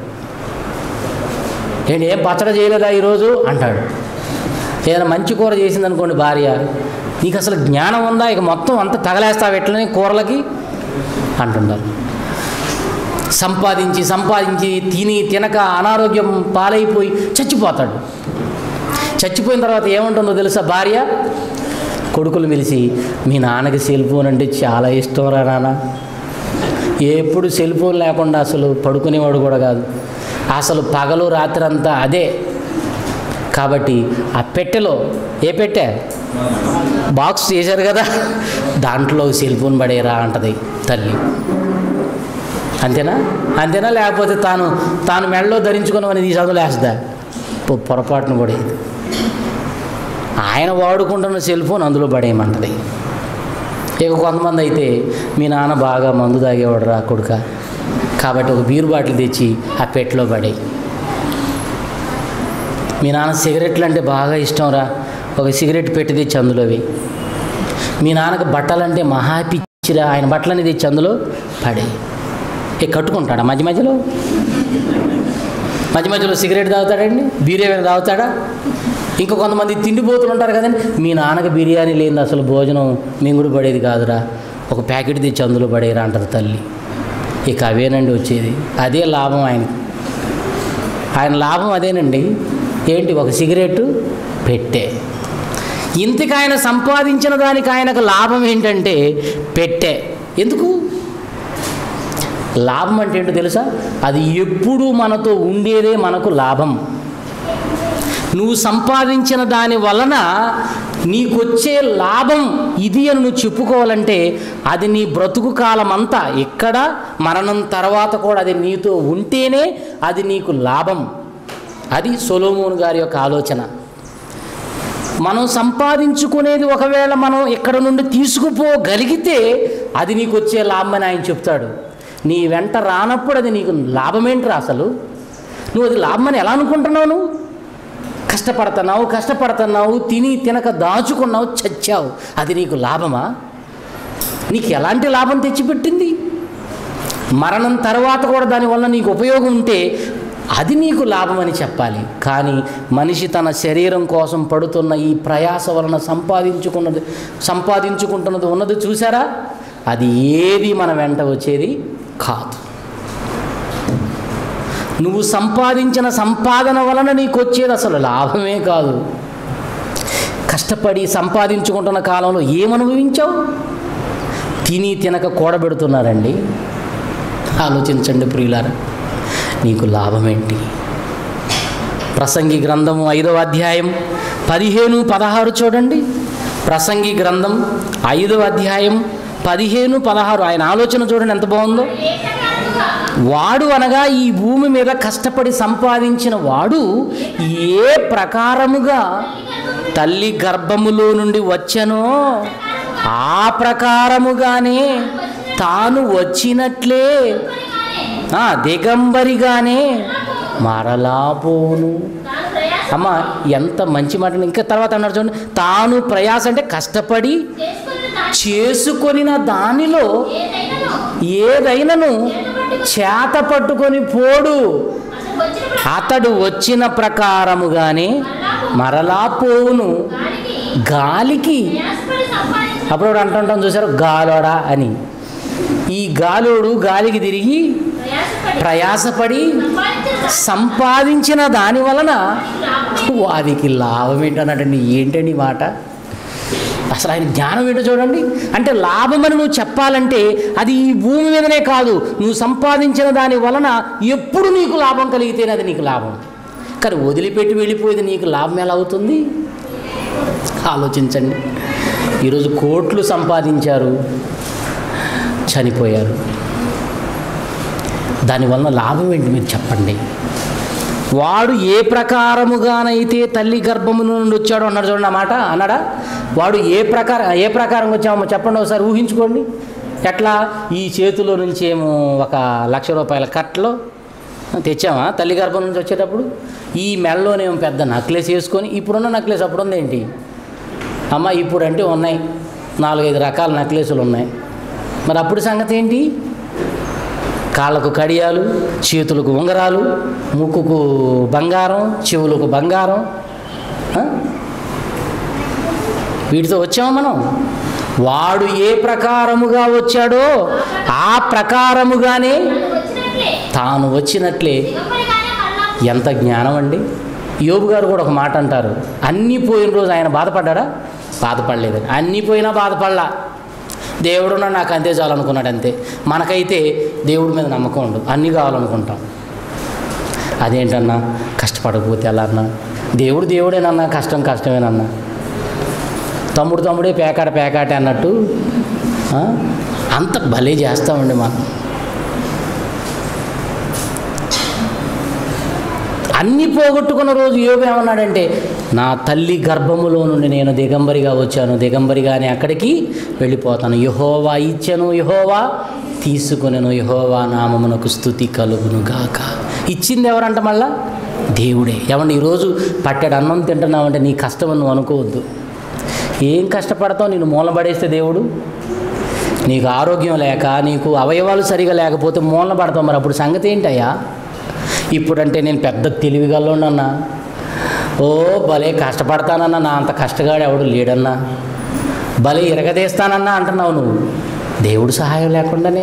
ఏంటి ఏం పచ్చడి చేయలేదా ఈరోజు అంటాడు ఏదైనా మంచి కూర చేసింది అనుకోండి భార్య నీకు అసలు జ్ఞానం ఉందా ఇక మొత్తం అంతా తగలేస్తావు ఎట్లనే కూరలకి అంటుంటారు సంపాదించి సంపాదించి తిని తినక అనారోగ్యం పాలైపోయి చచ్చిపోతాడు చచ్చిపోయిన తర్వాత ఏముంటుందో తెలుసా భార్య కొడుకులు పిలిచి మీ నాన్నకి సెల్ ఫోన్ అంటే చాలా ఇష్టం రా నాన్న ఎప్పుడు సెల్ ఫోన్ లేకుండా అసలు పడుకునేవాడు కూడా కాదు అసలు పగలు రాత్రి అంతా అదే కాబట్టి ఆ పెట్టెలో ఏ పెట్టె బాక్స్ చేశారు కదా దాంట్లో సెల్ ఫోన్ పడేరా అంటది తల్లి అంతేనా అంతేనా లేకపోతే తాను తాను మెడలో ధరించుకున్నవని తీసి అందులో వేస్తుందా పొ- పొరపాటున పడేది ఆయన వాడుకుంటున్న సెల్ ఫోన్ అందులో పడేయమంటది ఇక కొంతమంది అయితే మీ నాన్న బాగా మందు తాగేవాడు రా కొడుక కాబట్టి ఒక బీరు బాటిల్ తెచ్చి ఆ పెట్టెలో పడేయి మీ నాన్న సిగరెట్లు అంటే బాగా ఇష్టం రా ఒక సిగరెట్ పెట్టి తెచ్చి అందులో వేయి మీ నాన్నకు బట్టలంటే మహా పిచ్చిరా ఆయన బట్టలని తెచ్చి అందులో పడేయి ఇక కట్టుకుంటాడా మధ్య మధ్యలో మధ్య మధ్యలో సిగరెట్ తాగుతాడండి బీర్ ఏమైనా తాగుతాడా ఇంకా కొంతమంది తిండిపోతులు ఉంటారు కదండి మీ నాన్నకి బిర్యానీ లేని అసలు భోజనం మింగుడు పడేది కాదురా ఒక ప్యాకెట్ తెచ్చి అందులో పడేరా అంటది తల్లి ఇక అవేనండి వచ్చేది అదే లాభం ఆయనకి ఆయన లాభం అదేనండి ఏంటి ఒక సిగరెట్ పెట్టే ఇంతకు ఆయన సంపాదించిన దానికి ఆయనకు లాభం ఏంటంటే పెట్టే ఎందుకు లాభం అంటే ఏంటో తెలుసా అది ఎప్పుడూ మనతో ఉండేదే మనకు లాభం నువ్వు సంపాదించిన దాని వలన నీకొచ్చే లాభం ఇది అని నువ్వు చెప్పుకోవాలంటే అది నీ బ్రతుకు కాలం అంతా ఎక్కడ మరణం తర్వాత కూడా అది నీతో ఉంటేనే అది నీకు లాభం అది సొలోమోన్ గారి యొక్క ఆలోచన మనం సంపాదించుకునేది ఒకవేళ మనం ఇక్కడ నుండి తీసుకుపోగలిగితే అది నీకు వచ్చే లాభం అని ఆయన చెప్తాడు నీ వెంట రానప్పుడు అది నీకు లాభమేంట్రా అసలు నువ్వు అది లాభమని ఎలా అనుకుంటున్నావు నువ్వు కష్టపడుతున్నావు కష్టపడుతున్నావు తిని తినక దాచుకున్నావు చచ్చావు అది నీకు లాభమా నీకు ఎలాంటి లాభం తెచ్చిపెట్టింది మరణం తర్వాత కూడా దానివల్ల నీకు ఉపయోగం ఉంటే అది నీకు లాభం అని చెప్పాలి కానీ మనిషి తన శరీరం కోసం పడుతున్న ఈ ప్రయాస వలన సంపాదించుకున్నది సంపాదించుకుంటున్నది ఉన్నది చూసారా అది ఏది మన వెంట వచ్చేది కాదు నువ్వు సంపాదించిన సంపాదన వలన నీకు వచ్చేది అసలు లాభమే కాదు కష్టపడి సంపాదించుకుంటున్న కాలంలో ఏమనుభవించావు తిని తినక కూడబెడుతున్నారండి ఆలోచించండి ప్రియులారా నీకు లాభం ఏంటి ప్రసంగి గ్రంథము ఐదవ అధ్యాయం పదిహేను పదహారు చూడండి ప్రసంగి గ్రంథం ఐదవ అధ్యాయం పదిహేను పదహారు ఆయన ఆలోచన చూడండి ఎంత బాగుందో ఏకకాలముగా వాడు అనగా ఈ భూమి మీద కష్టపడి సంపాదించిన వాడు ఏ ప్రకారముగా తల్లి తల్లి గర్భములో నుండి వచ్చెనో ఆ ప్రకారముగానే తాను వచ్చినట్లే ఆ, దిగంబరిగానే మరలా పోను తాను ప్రయాస అమ్మ ఎంత మంచి మాట ఇంకా తర్వాత అన్నారు చూడండి తాను ప్రయాస అంటే కష్టపడి చేసుకున్న తాను చేసుకొనిన దానిలో ఏదైనానో ఏదైనను చేత పట్టుకొని పోడు అసలు వచ్చినప్పుడు అతడు వచ్చిన ప్రకారముగానే మరలా పోవును గాలికి గాలికి ప్రయాసపడి సంపాదించిన అప్పుడు అంటుంటాం చూసారు గాలోడా అని ఈ గాలోడు గాలికి తిరిగి ప్రయాసపడి ప్రయాసపడి సంపాదించిన సంపాదించిన దాని వలన లాభమే వారికి లాభం ఏంటన్నాడండి ఏంటండి ఈ మాట అసలు ఆయన జ్ఞానం ఏంటో చూడండి అంటే లాభమని నువ్వు చెప్పాలంటే అది ఈ భూమి మీదనే కాదు నువ్వు సంపాదించిన దాని వలన ఎప్పుడు నీకు లాభం కలిగితేనే అది నీకు లాభం కానీ వదిలిపెట్టి వెళ్ళిపోయేది నీకు లాభం ఎలా అవుతుంది ఆలోచించండి ఈరోజు కోట్లు సంపాదించారు చనిపోయారు దానివలన లాభం ఏంటి మీరు చెప్పండి వాడు ఏ ప్రకారముగానైతే తల్లి గర్భము నుండి వచ్చాడో అన్నాడు చూడండి ఆ మాట అన్నాడా వాడు ఏ ప్రకారం ఏ ప్రకారం వచ్చామో చెప్పండి ఒకసారి ఊహించుకోండి ఎట్లా ఈ చేతిలో నుంచి ఏమో ఒక లక్ష రూపాయల కట్టలో తెచ్చామా తల్లి గర్భం నుంచి వచ్చేటప్పుడు ఈ మెడలోనేమో పెద్ద నక్లెస్ వేసుకొని ఇప్పుడున్న నక్లెస్ అప్పుడు ఉందేంటి అమ్మ ఇప్పుడు అంటే ఉన్నాయి నాలుగైదు రకాల నక్లెసులు ఉన్నాయి మరి అప్పుడు సంగతి ఏంటి కాళ్ళకు కడియాలు చేతులకు ఉంగరాలు ముక్కుకు బంగారం చెవులకు బంగారం ఆ? వీటితో వచ్చాము మనం వాడు ఏ ప్రకారముగా వచ్చాడో ఆ ప్రకారముగానే తాను వచ్చినట్లే తాను వచ్చినట్లే దిగంబరిగానే మరలా ఎంత జ్ఞానం అండి యోబు గారు కూడా ఒక మాట అంటారు అన్నీ పోయిన రోజు ఆయన బాధపడ్డాడా బాధపడలేదని అన్నీ పోయినా బాధపడలా దేవుడు ఉన్నాడు, నాకు అంతే చాలనుకున్నాడు అంతే మనకైతే దేవుడి మీద నమ్మకం ఉండదు అన్నీ కావాలనుకుంటాం అదేంటన్నా కష్టపడకపోతే ఎలా అన్నా దేవుడు దేవుడేనన్నా కష్టం కష్టమేనన్నా తమ్ముడు తమ్ముడే పేకాట పేకాటే అన్నట్టు ఆ? అంత భలే చేస్తామండి మనం అన్నీ పోగొట్టుకున్న రోజు యోగు ఏమన్నాడంటే నా తల్లి గర్భములో నుండి నేను దిగంబరిగా వచ్చాను దిగంబరిగానే అక్కడికి వెళ్ళిపోతాను యహోవా ఇచ్చాను యహోవా తీసుకునేను యహోవా నామమునకు స్థుతి కలుగును గాక ఇచ్చింది ఎవరంట మళ్ళా దేవుడే ఏమండి ఈరోజు పట్టెడు అన్నం తింటున్నావంటే నీ కష్టం అని నువ్వు అనుకోవద్దు ఏం కష్టపడతావు నేను మూలబడేస్తే దేవుడు నీకు ఆరోగ్యం లేక నీకు అవయవాలు సరిగా లేకపోతే మూలన పడతావు మరి అప్పుడు సంగతి ఏంటయ్యా ఇప్పుడంటే నేను పెద్ద తెలివిగలన్నా ఓ భలే కష్టపడతానన్నా నా అంత కష్టగాడు ఎవడు లేడన్నా భలే ఇరగదీస్తానన్నా అంటున్నావు నువ్వు దేవుడు సహాయం లేకుండానే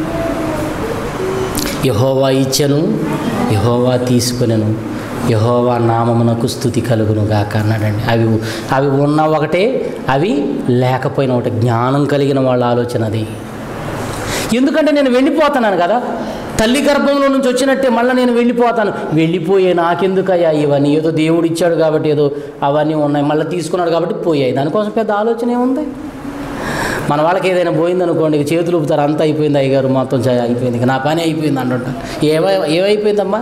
యహోవా ఇచ్చెను యహోవా తీసుకునేను యహోవా నామమునకు స్థుతి కలుగును గాక అన్నాడండి అవి అవి ఉన్న ఒకటే అవి లేకపోయిన ఒకటి జ్ఞానం కలిగిన వాళ్ళ ఆలోచన అది ఎందుకంటే నేను వెళ్ళిపోతున్నాను కదా తల్లి గర్భంలో నుంచి వచ్చినట్టే మళ్ళీ నేను వెళ్ళిపోతాను వెళ్ళిపోయే నాకెందుకయ్యా ఇవన్నీ ఏదో దేవుడు ఇచ్చాడు కాబట్టి ఏదో అవన్నీ ఉన్నాయి మళ్ళీ తీసుకున్నాడు కాబట్టి పోయాయి దానికోసం పెద్ద ఆలోచన ఏముంది మన వాళ్ళకి ఏదైనా పోయిందనుకోండి ఇక చేతులు ఊపుతారు అంతా అయిపోయింది అయ్యగారు మొత్తం చే- అయిపోయింది ఇక నా పని అయిపోయింది అంటుంటారు ఏమై ఏమైపోయిందమ్మా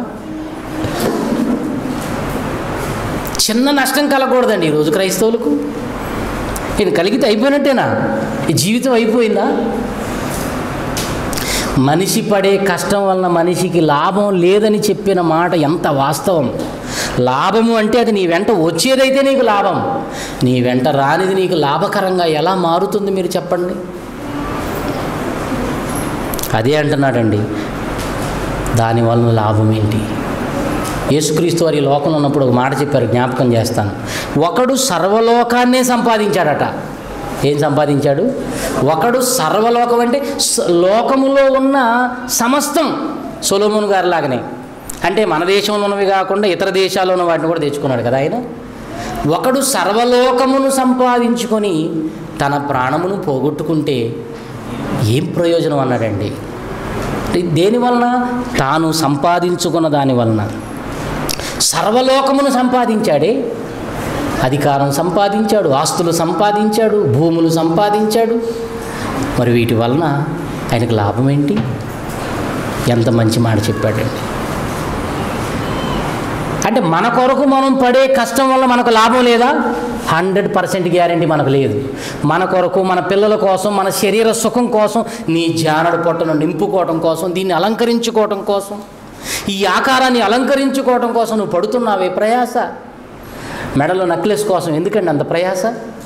చిన్న నష్టం కలగకూడదండి ఈరోజు క్రైస్తవులకు ఇది కలిగితే అయిపోయినట్టేనా ఈ జీవితం అయిపోయిందా మనిషి పడే కష్టం వలన మనిషికి లాభం లేదని చెప్పిన మాట ఎంత వాస్తవం లాభము అంటే అది నీ వెంట వచ్చేదైతే నీకు లాభం నీ వెంట రానిది నీకు లాభకరంగా ఎలా మారుతుంది మీరు చెప్పండి అదే అంటున్నాడండి దానివలన లాభం ఏంటి యేసుక్రీస్తు వారి ఈ లోకంలో ఉన్నప్పుడు ఒక మాట చెప్పారు జ్ఞాపకం చేస్తాను ఒకడు సర్వలోకాన్నే సంపాదించాడట ఏం సంపాదించాడు ఒకడు సర్వలోకం అంటే స- లోకములో ఉన్న సమస్తం సొలోమోన్ గారి లాగానే అంటే మన దేశంలో ఉన్నవి కాకుండా ఇతర దేశాల్లో ఉన్న వాటిని కూడా తెచ్చుకున్నాడు కదా ఆయన ఒకడు సర్వలోకమును సంపాదించుకొని తన ప్రాణమును పోగొట్టుకుంటే ఏం ప్రయోజనం అన్నాడండి దేని వలన తాను సంపాదించుకున్న దాని వలన సర్వలోకమును సంపాదించాడే అధికారం సంపాదించాడు ఆస్తులు సంపాదించాడు భూములు సంపాదించాడు మరి వీటి వలన ఆయనకు లాభం ఏంటి ఎంత మంచి మాట చెప్పాడండి అంటే మన కొరకు మనం పడే కష్టం వల్ల మనకు లాభం లేదా హండ్రెడ్ పర్సెంట్ గ్యారంటీ మనకు లేదు మన కొరకు మన పిల్లల కోసం మన శరీర సుఖం కోసం నీ జానడు పొట్టను నింపుకోవటం కోసం దీన్ని అలంకరించుకోవటం కోసం ఈ ఆకారాన్ని అలంకరించుకోవటం కోసం నువ్వు పడుతున్నావే ప్రయాస మెడలో నక్లెస్ కోసం ఎందుకండి అంత ప్రయాస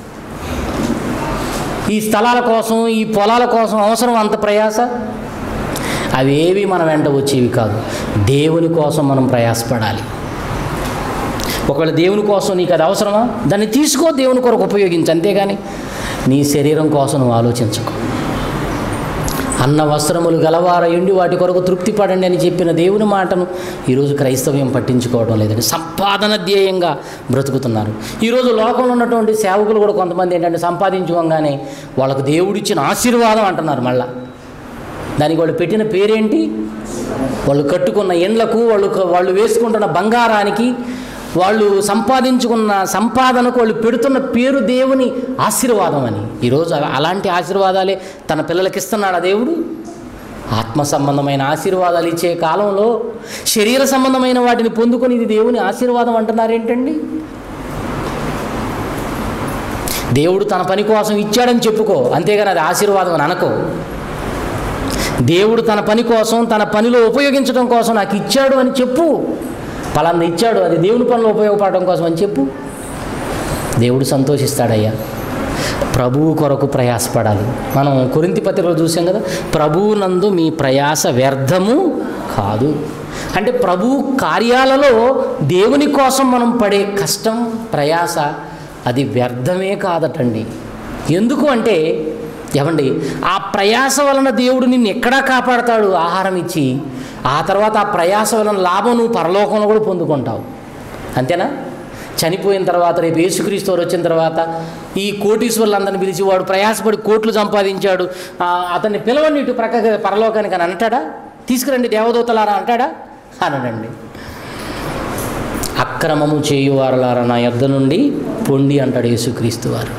ఈ స్థలాల కోసం ఈ పొలాల కోసం అవసరం అంత ప్రయాస అవేవి మన వెంట వచ్చేవి కాదు దేవుని కోసం మనం ప్రయాసపడాలి ఒకవేళ దేవుని కోసం నీకు అది అవసరమా దాన్ని తీసుకో దేవుని కొరకు ఉపయోగించు అంతేగాని నీ శరీరం కోసం నువ్వు ఆలోచించకు అన్న వస్త్రములు గలవారయుండి వాటి కొరకు తృప్తి పడండి అని చెప్పిన దేవుని మాటను ఈరోజు క్రైస్తవ్యం పట్టించుకోవడం లేదండి సంపాదన ధ్యేయంగా బ్రతుకుతున్నారు ఈరోజు లోకంలో ఉన్నటువంటి సేవకులు కూడా కొంతమంది ఏంటంటే సంపాదించుకోగానే వాళ్ళకు దేవుడిచ్చిన ఆశీర్వాదం అంటున్నారు మళ్ళా దానికి వాళ్ళు పెట్టిన పేరేంటి వాళ్ళు కట్టుకున్న ఎండ్లకు వాళ్ళు వాళ్ళు వేసుకుంటున్న బంగారానికి వాళ్ళు సంపాదించుకున్న సంపాదనకు వాళ్ళు పెడుతున్న పేరు దేవుని ఆశీర్వాదం అని ఈరోజు అలా- అలాంటి ఆశీర్వాదాలే తన పిల్లలకి ఇస్తున్నాడు ఆ దేవుడు ఆత్మ సంబంధమైన ఆశీర్వాదాలు ఇచ్చే కాలంలో శరీర సంబంధమైన వాటిని పొందుకొని ఇది దేవుని ఆశీర్వాదం అంటున్నారేంటండి దేవుడు తన పని కోసం ఇచ్చాడని చెప్పుకో అంతేగాని అది ఆశీర్వాదం అని అనకో దేవుడు తన పని కోసం తన పనిలో ఉపయోగించడం కోసం నాకు ఇచ్చాడు అని చెప్పు పలానా ఇచ్చాడు అది దేవుని పనిలో ఉపయోగపడడం కోసం అని చెప్పు దేవుడు సంతోషిస్తాడయ్యా ప్రభువు కొరకు ప్రయాసపడాలి మనం కొరింతి పత్రికలో చూసాం కదా ప్రభువు నందు మీ ప్రయాస వ్యర్థము కాదు అంటే ప్రభు కార్యాలలో దేవుని కోసం మనం పడే కష్టం ప్రయాస అది వ్యర్థమే కాదటండి ఎందుకు అంటే ఏమండి ఆ ప్రయాస వలన దేవుడు నిన్ను ఎక్కడా కాపాడతాడు ఆహారం ఇచ్చి ఆ తర్వాత ఆ ప్రయాస వలన లాభం నువ్వు పరలోకంలో కూడా పొందుకుంటావు అంతేనా చనిపోయిన తర్వాత రేపు యేసుక్రీస్తు వారు వచ్చిన తర్వాత ఈ కోటీశ్వరులందరిని పిలిచి వాడు ప్రయాసపడి కోట్లు సంపాదించాడు ఆ, అతన్ని పిలవండి ఇటు ప్రక్క పరలోకానికి అని అంటాడా తీసుకురండి దేవదూతలారా అంటాడా అనడండి అక్రమము చేయువారలారా నా యొద్ద నుండి పొండి అంటాడు యేసుక్రీస్తు వారు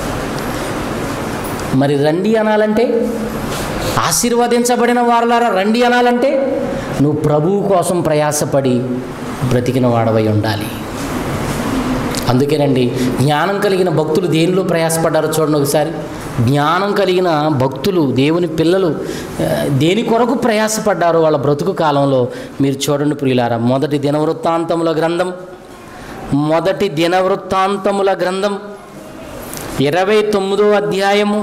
మరి రండి అనాలంటే ఆశీర్వదించబడిన వారలారా రండి అనాలంటే నువ్వు ప్రభువు కోసం ప్రయాసపడి బ్రతికిన వాడవై ఉండాలి అందుకేనండి జ్ఞానం కలిగిన భక్తులు దేనిలో ప్రయాసపడ్డారో చూడండి ఒకసారి జ్ఞానం కలిగిన భక్తులు దేవుని పిల్లలు ఆ, దేని కొరకు ప్రయాసపడ్డారో వాళ్ళ బ్రతుకు కాలంలో మీరు చూడండి ప్రియులారా మొదటి దినవృత్తాంతముల గ్రంథం మొదటి దినవృత్తాంతముల గ్రంథం ఇరవై తొమ్మిదో అధ్యాయము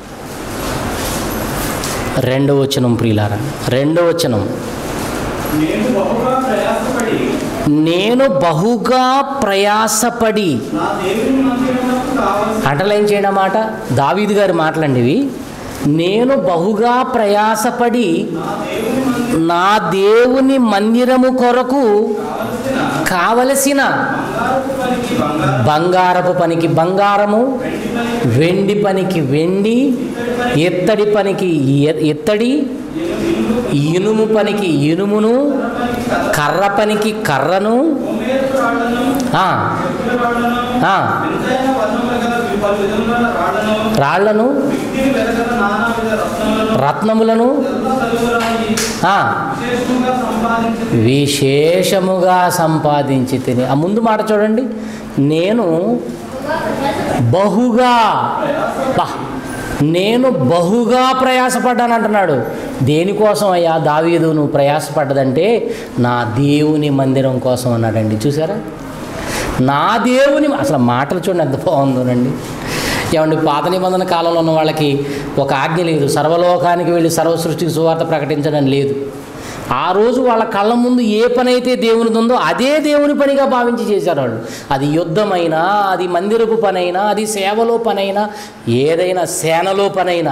రెండో వచనం ప్రియులారా రెండో వచనం నేను బహుగా ప్రయాసపడి నేను బహుగా ప్రయాసపడి నా దేవుని మందిరమునకు కావలసిన అంటలైన్ చేయడం మాట దావీదు గారి మాటలండి ఇవి నేను బహుగా ప్రయాసపడి నా దేవుని మందిరం నా దేవుని మందిరము కొరకు కావలసిన కావలసిన బంగారపు పనికి బంగారం బంగారపు వెండి పనికి వెండి పనికి వెండి ఎత్తడి పనికి ఎ- ఎత్తడి ఇనుము పనికి ఇనుమును కర్ర పనికి కర్రను కొమ్మేరు రాళ్లను ఆ, చెప్పుల రాళ్లను ఆ, వింతైన వర్ణముల గల పలు విధముల రాళ్లను రాళ్లను వ్యక్తిని వెలగల నానా విధ రత్నములను రత్నములను తెల్ల తలుగురాయి ఆ, విశేషముగా సంపాదించి విశేషముగా సంపాదించి తిని ఆ ముందు మాట చూడండి నేను బహుగా బా నేను బహుగా ప్రయాసపడ్డాను అంటున్నాడు దేనికోసం అయ్యా దావీదు నువ్వు ప్రయాసపడ్డదంటే నా దేవుని మందిరం కోసం అన్నాడండి చూసారా నా దేవుని అసలు మాటలు చూడండి ఎంత బాగుందోనండి ఏమండి పాత నిబంధన కాలంలో ఉన్న వాళ్ళకి ఒక ఆజ్ఞ లేదు సర్వలోకానికి వెళ్ళి సర్వ సృష్టికి సువార్త ప్రకటించడం లేదు ఆ రోజు వాళ్ళ కళ్ళ ముందు ఏ పని అయితే దేవునిది ఉందో అదే దేవుని పనిగా భావించి చేశారు వాళ్ళు అది యుద్ధమైనా అది మందిరపు పనైనా అది సేవలో పనైనా ఏదైనా సేనలో పనైనా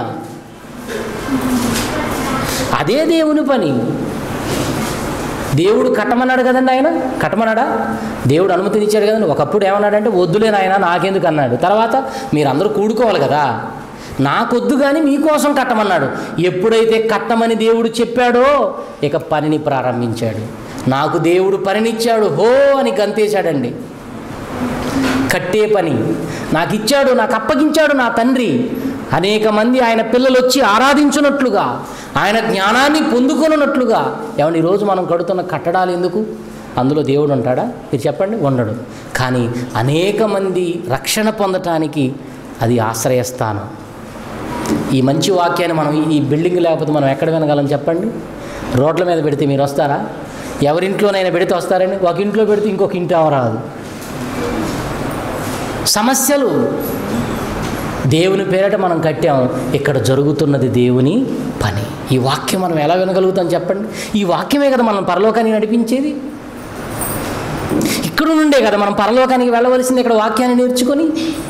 అదే దేవుని పని దేవుడు కట్టమన్నాడు కదండి ఆయన కట్టమన్నాడా దేవుడు అనుమతినిచ్చాడు కదండి ఒకప్పుడు ఏమన్నాడంటే వద్దులే నాయన నాకెందుకు అన్నాడు తర్వాత మీరందరూ కూడుకోవాలి కదా నాకొద్దు కానీ మీకోసం కట్టమన్నాడు ఎప్పుడైతే కట్టమని దేవుడు చెప్పాడో ఇక పనిని ప్రారంభించాడు నాకు దేవుడు పనినిచ్చాడు హో అని గంతేశాడండి కట్టే పని నాకు ఇచ్చాడు నాకు అప్పగించాడు నా తండ్రి అనేక మంది ఆయన పిల్లలు వచ్చి ఆరాధించున్నట్లుగా ఆయన జ్ఞానాన్ని పొందుకొనున్నట్లుగా ఏమన్నా ఈరోజు మనం కడుతున్న కట్టడాలు ఎందుకు అందులో దేవుడు ఉంటాడా మీరు చెప్పండి ఉండడు కానీ అనేక మంది రక్షణ పొందటానికి అది ఆశ్రయస్థానం ఈ మంచి వాక్యాన్ని మనం ఈ బిల్డింగ్ లేకపోతే మనం ఎక్కడ వినగలం చెప్పండి రోడ్ల మీద పెడితే మీరు వస్తారా ఎవరింట్లోనైనా పెడితే వస్తారండి ఒక ఇంట్లో పెడితే ఇంకొక ఇంటి రాదు సమస్యలు దేవుని పేరట మనం కట్టాం ఇక్కడ జరుగుతున్నది దేవుని పని ఈ వాక్యం మనం ఎలా వినగలుగుతాం చెప్పండి ఈ వాక్యమే కదా మనం పరలోకానికి నడిపించేది ఇక్కడ నుండే కదా మనం పరలోకానికి వెళ్ళవలసింది ఇక్కడ వాక్యాన్ని నేర్చుకొని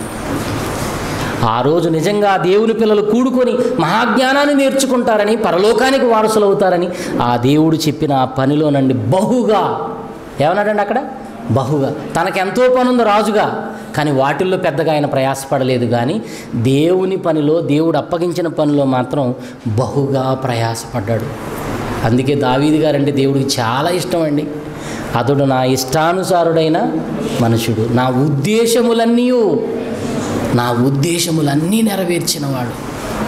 ఆ రోజు నిజంగా దేవుని పిల్లలు కూడుకొని మహాజ్ఞానాన్ని నేర్చుకుంటారని పరలోకానికి వారసులు అవుతారని ఆ దేవుడు చెప్పిన ఆ పనిలోనండి బహుగా ఏమన్నాడండి అక్కడ బహుగా తనకెంతో పని ఉంది రాజుగా కానీ వాటిల్లో పెద్దగా ఆయన ప్రయాసపడలేదు కానీ దేవుని పనిలో దేవుడు అప్పగించిన పనిలో మాత్రం బహుగా ప్రయాసపడ్డాడు అందుకే దావీది గారంటే దేవుడికి చాలా ఇష్టం అండి అతడు నా ఇష్టానుసారుడైన మనుషుడు నా ఉద్దేశములన్నీ నా ఉద్దేశములన్నీ నెరవేర్చినవాడు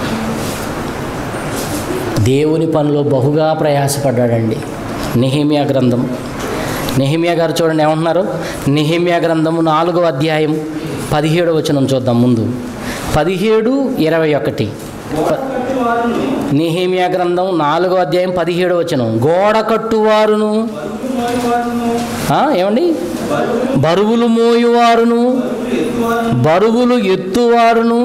దేవుని పనిలో బహుగా ప్రయాసపడ్డాడండి నెహిమియా గ్రంథం నెహిమియా గారు చూడండి ఏమంటున్నారు నెహిమియా గ్రంథము నాలుగో అధ్యాయం పదిహేడు వచనం చూద్దాం ముందు పదిహేడు ఇరవై ఒకటి ప- వారును నెహేమియా గ్రంథం నాలుగో అధ్యాయం పదిహేడు వచనం గోడ కట్టువారును వారును ఆ, ఏమండి బరువులు మోయువారును బరువులు ఎత్తువారును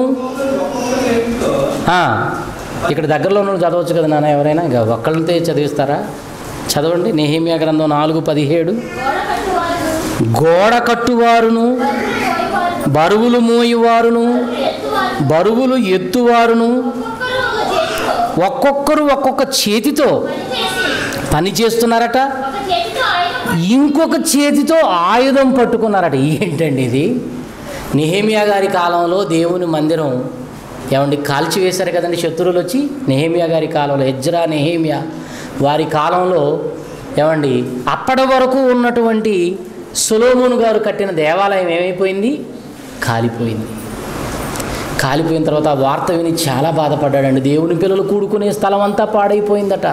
ఆ, ఇక్కడ దగ్గరలో ఉన్న వాళ్ళు చదవచ్చు కదా నాన్న ఎవరైనా ఇంకా ఒక్కళ్ళతో చదివిస్తారా చదవండి నెహేమియా గ్రంథం నాలుగు పదిహేడు గోడ కట్టువారు గోడ కట్టువారును బరువులు మోయవారు బరువులు మోయువారును ఎత్తువారు బరువులు ఎత్తువారును ఒక్కొక్కరు ఒక చేతితో ఒక్కొక్కరు ఒక్కొక్క చేతితో పనిచేసి పని చేస్తున్నారట ఒక చేతితో ఆయుధం ఇంకొక చేతితో ఆయుధం పట్టుకున్నారట ఏంటండి ఇది నెహేమియా గారి కాలంలో దేవుని మందిరం ఏమండి కాల్చివేశారు కదండి శత్రువులు వచ్చి నెహేమియా గారి కాలంలో ఎజ్రా నెహేమియా వారి కాలంలో ఏమండి అప్పటి వరకు ఉన్నటువంటి సులోమును గారు కట్టిన దేవాలయం ఏమైపోయింది కాలిపోయింది కాలిపోయిన తర్వాత ఆ వార్త విని చాలా బాధపడ్డాడండి దేవుని పిల్లలు కూడుకునే స్థలం అంతా పాడైపోయిందట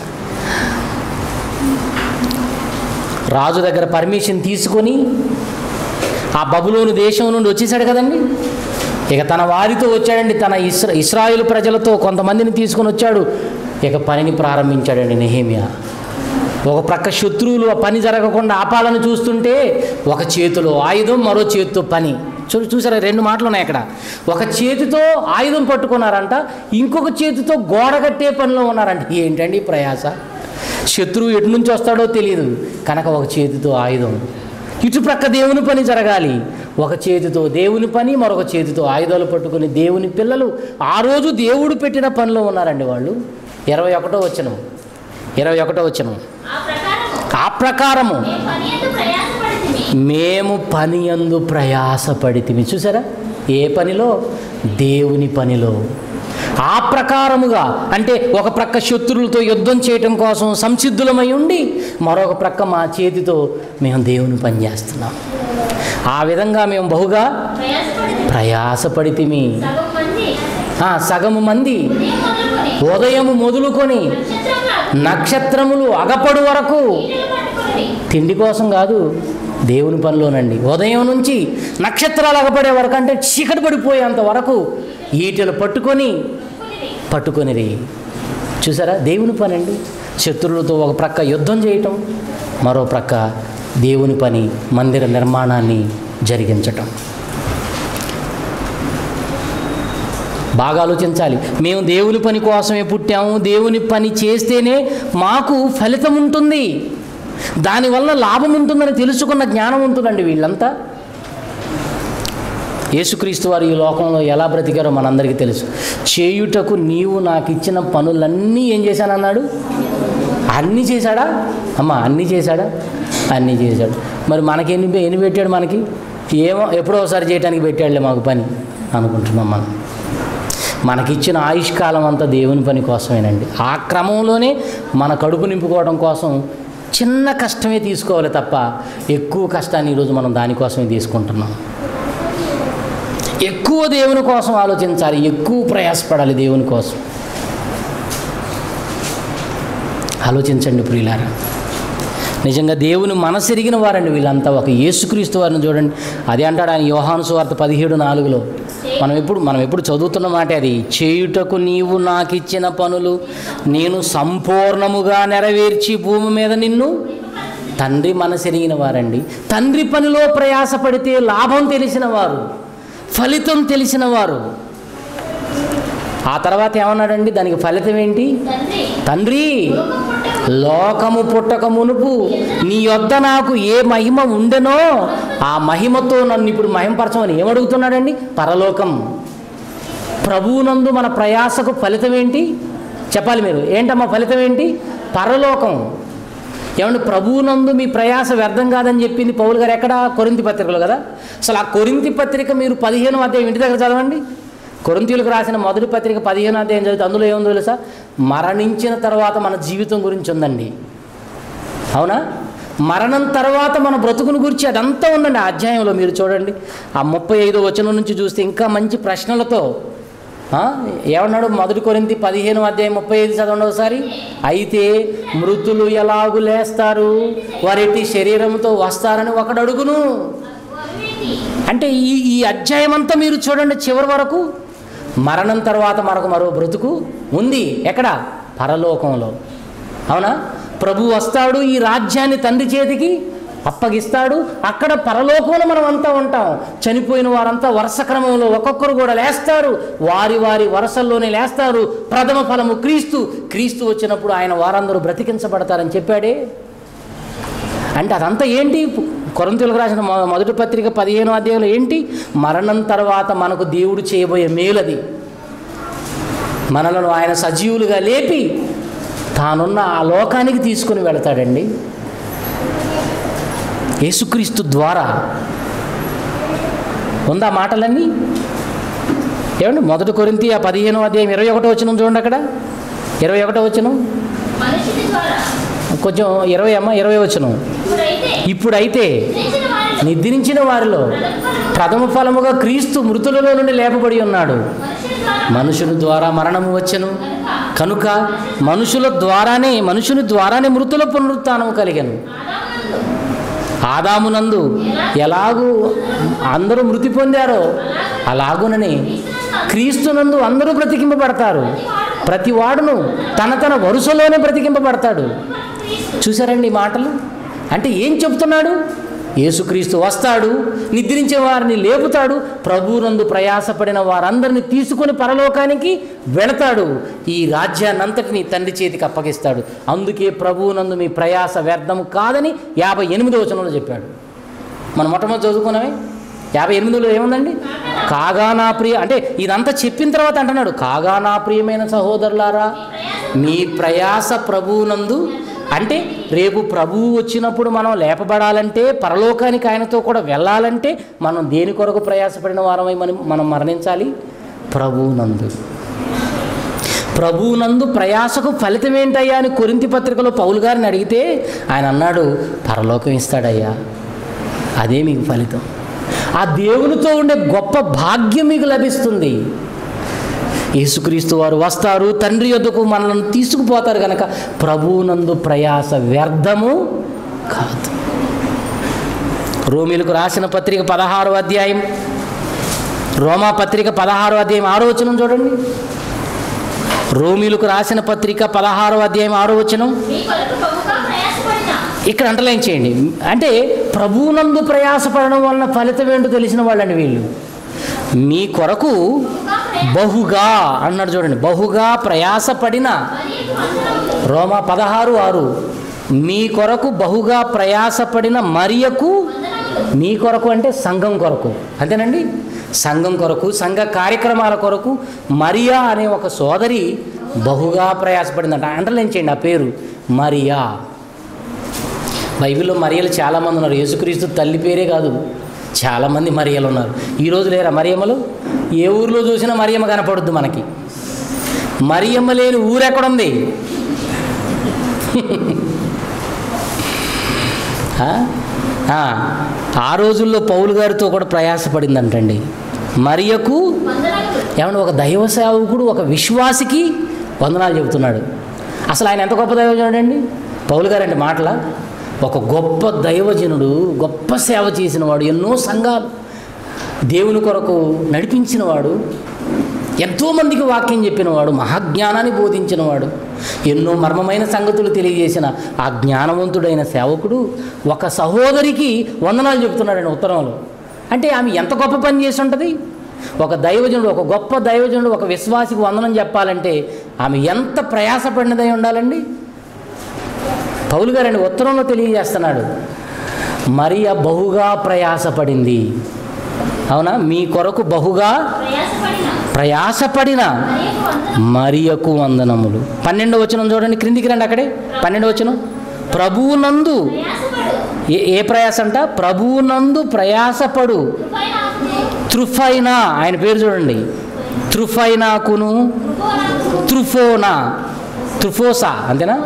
రాజు దగ్గర పర్మిషన్ తీసుకొని ఆ బబులోను దేశం నుండి వచ్చేసాడు కదండి ఇక తన వారితో వచ్చాడండి తన ఇస్రా ఇస్రాయిల్ ప్రజలతో కొంతమందిని తీసుకొని వచ్చాడు ఇక పనిని ప్రారంభించాడండి నెహేమియా ఒక ప్రక్క శత్రువులు ఆ పని జరగకుండా ఆపాలని చూస్తుంటే ఒక చేతిలో ఆయుధం మరో చేతితో పని చూ చూసారా రెండు మాటలు ఉన్నాయి అక్కడ ఒక చేతితో ఆయుధం పట్టుకున్నారంట ఇంకొక చేతితో గోడ కట్టే పనిలో ఉన్నారంట ఏంటండి ఈ ప్రయాస శత్రువు ఎటు నుంచి వస్తాడో తెలియదు కనుక ఒక చేతితో ఆయుధం ఇటు ప్రక్క దేవుని పని జరగాలి ఒక చేతితో దేవుని పని మరొక చేతితో ఆయుధాలు పట్టుకుని దేవుని పిల్లలు ఆ రోజు దేవుడు పెట్టిన పనిలో ఉన్నారండి వాళ్ళు ఇరవై ఒకటో వచనం ఇరవై ఒకటో వచనం ఆ ప్రకారము ఆ ప్రకారము మేము పని ఎందు ప్రయాసపడితిమి మేము పని అందు ప్రయాసపడితిమి చూసారా ఏ పనిలో దేవుని పనిలో ఆ ప్రకారముగా అంటే ఒక ప్రక్క శత్రువులతో యుద్ధం చేయటం కోసం సంసిద్ధులమై ఉండి మరొక ప్రక్క మా చేతితో మేము దేవుని పని చేస్తున్నాం ఆ విధంగా మేము బహుగా ప్రయాసపడితిమి ప్రయాసపడితిమి సగం మంది ఆ, సగము మంది ఉదయం మొదలుకొని ఉదయము మొదలుకొని నక్షత్రముల నక్షత్రములు అగపడు వరకు ఈటలు పట్టుకొని తిండి కోసం కాదు దేవుని పనిలోనండి ఉదయం నుంచి నక్షత్రాలు అగపడే వరకు అంటే చీకటి పడిపోయేంత వరకు ఈటలు పట్టుకొని పట్టుకొనిరి చూసారా దేవుని పని అండి శత్రువులతో ఒక ప్రక్క యుద్ధం చేయటం మరో ప్రక్క దేవుని పని మందిర నిర్మాణాన్ని జరిగించటం బాగా ఆలోచించాలి మేము దేవుని పని కోసమే పుట్టాము దేవుని పని చేస్తేనే మాకు ఫలితం ఉంటుంది దానివల్ల లాభం ఉంటుందని తెలుసుకున్న జ్ఞానం ఉంటుందండి వీళ్ళంతా యేసుక్రీస్తు వారు ఈ లోకంలో ఎలా బ్రతికారో మనందరికీ తెలుసు చేయుటకు నీవు నాకు ఇచ్చిన పనులన్నీ ఏం చేశానన్నాడు అన్నీ చేశాడా అమ్మ అన్నీ చేశాడా అన్నీ చేశాడు మరి మనకి ఎన్ని ఎన్ని పెట్టాడు మనకి ఏమో ఎప్పుడో ఒకసారి చేయడానికి పెట్టాడులే మాకు పని అనుకుంటున్నాం మనం మనకిచ్చిన ఆయుష్కాలం అంతా దేవుని పని కోసమేనండి ఆ క్రమంలోనే మన కడుపు నింపుకోవడం కోసం చిన్న కష్టమే తీసుకోవాలి తప్ప ఎక్కువ కష్టాన్ని ఈరోజు మనం దానికోసమే తీసుకుంటున్నాం ఎక్కువ దేవుని కోసం ఆలోచించాలి ఎక్కువ ప్రయాసపడాలి దేవుని కోసం ఆలోచించండి ప్రియులారా నిజంగా దేవుని మనసెరిగిన వారండి వీళ్ళంతా ఒక యేసుక్రీస్తు వారిని చూడండి అదే అంటాడు ఆయన యోహాను సువార్త పదిహేడు నాలుగులో మనం ఎప్పుడు మనం ఎప్పుడు చదువుతున్న మాట అది చేయుటకు నీవు నాకు ఇచ్చిన పనులు నేను సంపూర్ణముగా నెరవేర్చి భూమి మీద నిన్ను తండ్రి మనసెరిగిన వారండి తండ్రి పనిలో ప్రయాసపడితే లాభం తెలిసిన వారు ఫలితం తెలిసిన వారు ఆ తర్వాత ఏమన్నాడండి దానికి ఫలితం ఏంటి తండ్రి తండ్రి లోకం పుట్టక లోకము పుట్టక మునుపు నీ యొద్ద నాకు ఏ మహిమ ఉండెనో ఆ మహిమతో నన్ను ఇప్పుడు మహిమపరచమని ఏమడుగుతున్నాడండి పరలోకం ప్రభువునందు మన ప్రయాసకు ఫలితం ఏంటి చెప్పాలి మీరు ఏంటమ్మా ఫలితం ఏంటి పరలోకం ఏమంటే ప్రభువునందు మీ ప్రయాస వ్యర్థం కాదని చెప్పింది పౌలు గారు ఎక్కడ కొరింతి పత్రికలో కదా అసలు ఆ కొరింతి పత్రిక మీరు పదిహేను అధ్యాయం ఇంటి దగ్గర చదవండి కొరింతీలకు రాసిన మొదటి పత్రిక పదిహేను అధ్యాయం చదివితే అందులో ఏముందో తెలుసా మరణించిన తర్వాత మన జీవితం గురించి ఉందండి అవునా మరణం తర్వాత మన బ్రతుకుని గురించి అదంతా ఉందండి ఆ అధ్యాయంలో మీరు చూడండి ఆ ముప్పై ఐదో వచనం నుంచి చూస్తే ఇంకా మంచి ప్రశ్నలతో ఆ, ఏమన్నాడు మొదటి కొరింతి పదిహేను అధ్యాయం ముప్పై ఐదు చదవండి ఒకసారి అయితే మృతులు ఎలాగు లేస్తారు వారెట్టి శరీరంతో వస్తారని ఒకడు అడుగును అవేంటి అంటే ఈ ఈ అధ్యాయం అంతా మీరు చూడండి చివరి వరకు మరణం తర్వాత మనకు మరో బ్రతుకు ఉంది ఎక్కడ పరలోకంలో అవునా ప్రభు వస్తాడు ఈ రాజ్యాన్ని తండ్రి చేతికి అప్పగిస్తాడు అక్కడ పరలోకంలో మనం అంతా ఉంటాం చనిపోయిన వారంతా వరుస క్రమంలో ఒక్కొక్కరు కూడా లేస్తారు వారి వారి వరుసల్లోనే లేస్తారు ప్రథమ ఫలము క్రీస్తు క్రీస్తు వచ్చినప్పుడు ఆయన వారందరూ బ్రతికించబడతారని చెప్పాడే అంటే అదంతా ఏంటి కొరంతులకు రాసిన మొ- మొదటి పత్రిక పదిహేను అధ్యాయంలో ఏంటి మరణం తర్వాత మనకు దేవుడు చేయబోయే మేలది మనలను ఆయన సజీవులుగా లేపి తానున్న ఆ లోకానికి తీసుకుని వెళతాడండి యేసుక్రీస్తు ద్వారా ఉందా మాటలన్నీ ఏమండి మొదటి కొరింతి ఆ పదిహేను అధ్యాయం ఇరవై ఒకటో వచ్చిన చూడండి అక్కడ ఇరవై ఒకటో వచ్చిన మనుషుని ద్వారా కొంచెం ఇరవై అమ్మ ఇరవై వచ్చిన ఇప్పుడైతే ఇప్పుడైతే నిలిచిన వారిలో నిద్రించిన వారిలో ప్రథమ ప్రథమ ఫలముగా క్రీస్తు మృతులలో నుండి లేపబడి ఉన్నాడు మనుషుని ద్వారా మనుషుని ద్వారా మరణము వచ్చెను కనుక కనుక మనుషుల ద్వారానే మనుషుని ద్వారానే మృతుల పునరుత్థానము కలిగను ఆదామునందు ఆదామునందు ఎలాగూ అందరూ మృతి పొందారో అలాగునని క్రీస్తునందు అందరూ బ్రతికింపబడతారు ప్రతి వాడును తన తన వరుసలోనే బ్రతికింపబడతాడు క్రీస్తు చూసారండి ఈ మాటలు అంటే ఏం చెప్తున్నాడు యేసుక్రీస్తు వస్తాడు నిద్రించే వారిని లేపుతాడు ప్రభువునందు ప్రయాసపడిన వారందరిని తీసుకొని పరలోకానికి వెళతాడు ఈ రాజ్యాన్ని అంతటిని తండ్రి చేతికి అప్పగిస్తాడు అందుకే ప్రభువునందు మీ ప్రయాస వ్యర్థము కాదని యాభై ఎనిమిదో వచనంలో చెప్పాడు మనం మొట్టమొదటి చదువుకున్నామే యాభై ఎనిమిదిలో ఏముందండి కాగా నా ప్రియ అంటే ఇదంతా చెప్పిన తర్వాత అంటున్నాడు కాగా నా ప్రియమైన సహోదరులారా మీ ప్రయాస ప్రభువునందు అంటే రేపు ప్రభువు వచ్చినప్పుడు మనం లేపబడాలంటే పరలోకానికి ఆయనతో కూడా వెళ్ళాలంటే మనం దేని కొరకు ప్రయాసపడిన వారమై మనం మనం మరణించాలి ప్రభువునందు ప్రభువునందు ప్రయాసకు ఫలితం ఏంటయ్యా అని కొరింతి పత్రికలో పౌలు గారిని అడిగితే ఆయన అన్నాడు పరలోకం ఇస్తాడయ్యా అదే మీకు ఫలితం ఆ దేవునితో ఉండే గొప్ప భాగ్యం మీకు లభిస్తుంది యేసుక్రీస్తు వారు వస్తారు తండ్రి యొద్దకు మనల్ని తీసుకుపోతారు కనుక ప్రభువునందు ప్రయాస వ్యర్థము కాదు రోమిలకు రాసిన పత్రిక పదహారో అధ్యాయం రోమా పత్రిక పదహారో అధ్యాయం ఆరో వచనం చూడండి రోమిలకు రాసిన పత్రిక పదహారో అధ్యాయం ఆరో వచనం మీ కొరకు బహుగా ప్రయాసపడిన ఇక్కడ అంటలైన్ చేయండి అంటే ప్రభువునందు ప్రయాసపడడం వలన ఫలితం ఏంటో తెలిసిన వాళ్ళండి వీళ్ళు మీ కొరకు బహుగా ప్రయాస బహుగా అన్నాడు చూడండి బహుగా ప్రయాసపడిన మరియు వందనములు రోమా పదహారు ఆరు మీ కొరకు బహుగా ప్రయాసపడిన మరియకు వందనములు మీ కొరకు అంటే సంఘం కొరకు అంతేనండి సంఘం కొరకు సంఘ కార్యక్రమాల కొరకు మరియా అనే ఒక సోదరి బహుగా ప్రయాసపడిందంట అంటలేం చేయండి ఆ పేరు మరియా బైబిల్లో మరియలు చాలామంది ఉన్నారు యేసుక్రీస్తు తల్లి పేరే కాదు చాలామంది మరియలు ఉన్నారు ఈరోజు లేరా మరియమ్మలు ఏ ఊరిలో చూసినా మరియమ్మ కనపడుద్ది మనకి మరియమ్మ లేని ఊరు ఎక్కడుంది ఆ? ఆ, ఆ రోజుల్లో పౌలు గారితో కూడా ప్రయాసపడిందంటండి మరియకు వందనములు ఏమన్నా ఒక దైవ సేవకుడు ఒక విశ్వాసికి వందనాలు చెబుతున్నాడు అసలు ఆయన ఎంత గొప్ప దైవజనుడు అండి పౌలు గారండి మాటల ఒక గొప్ప దైవజనుడు గొప్ప సేవ చేసినవాడు ఎన్నో సంఘాలు దేవుని కొరకు నడిపించినవాడు ఎంతోమందికి వాక్యం చెప్పినవాడు మహాజ్ఞానాన్ని బోధించినవాడు ఎన్నో మర్మమైన సంగతులు తెలియజేసిన ఆ జ్ఞానవంతుడైన సేవకుడు ఒక సహోదరికి వందనాలు చెప్తున్నాడు ఉత్తరంలో అంటే ఆమె ఎంత గొప్ప పని చేసి ఉంటుంది ఒక దైవజనుడు ఒక గొప్ప దైవజనుడు ఒక విశ్వాసికి వందనం చెప్పాలంటే ఆమె ఎంత ప్రయాసపడినదై ఉండాలండి పౌలు గారండి ఉత్తరంలో తెలియజేస్తున్నాడు మరియ బహుగా ప్రయాసపడింది అవునా మీ కొరకు బహుగా ప్రయాసపడిన ప్రయాసపడిన మరియకు వందనం మరియకు వందనములు పన్నెండో వచనం చూడండి క్రిందికి రండి అక్కడే పన్నెండో వచనం ప్రభువునందు ప్రయాసపడు ఏ ఏ ప్రయాస అంట ప్రభువునందు ప్రయాసపడు కృపైనాకును త్రుఫైనా ఆయన పేరు చూడండి త్రుఫైనాకును కృపోనాకును త్రుఫోనా త్రుఫోసా అంతేనా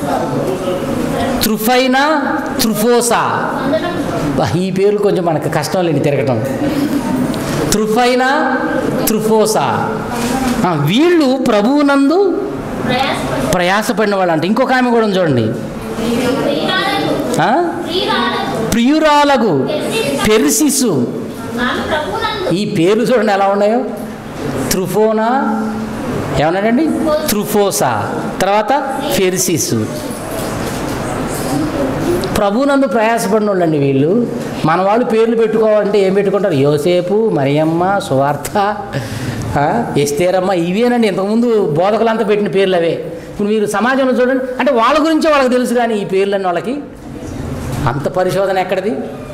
త్రుఫైనా త్రుఫోసా వందనం బా, ఈ పేర్లు కొంచెం మనకు కష్టం లేని తిరగటం త్రుఫైనా త్రుఫోసా ఆ, వీళ్ళు ప్రభువునందు ప్రయాసపడు ప్రయాసపడిన వాళ్ళు అంటే ఇంకొక ఆమె కూడా ఉంది చూడండి ప్రియురాలకు ఆ? ప్రియురాలకు ప్రియురాలగు పెర్సిసు ఆమె ప్రభునందు ఈ పేర్లు చూడండి ఎలా ఉన్నాయో త్రుఫోనా ఏమన్నాడండి త్రుఫోసా తర్వాత ఫెర్సిస్ ప్రభునందు ప్రయాసపడిన వాళ్ళండి వీళ్ళు మన వాళ్ళు పేర్లు పెట్టుకోవాలంటే ఏం పెట్టుకుంటారు యోసేపు మరియమ్మ సువార్త ఆ, ఎస్తేరమ్మ ఇవేనండి ఇంతకుముందు బోధకులంతా పెట్టిన పేర్లు అవే ఇప్పుడు మీరు సమాజంలో చూడండి అంటే వాళ్ళ గురించే వాళ్ళకి తెలుసు కానీ ఈ పేర్లన్నీ వాళ్ళకి అంత పరిశోధన ఎక్కడిది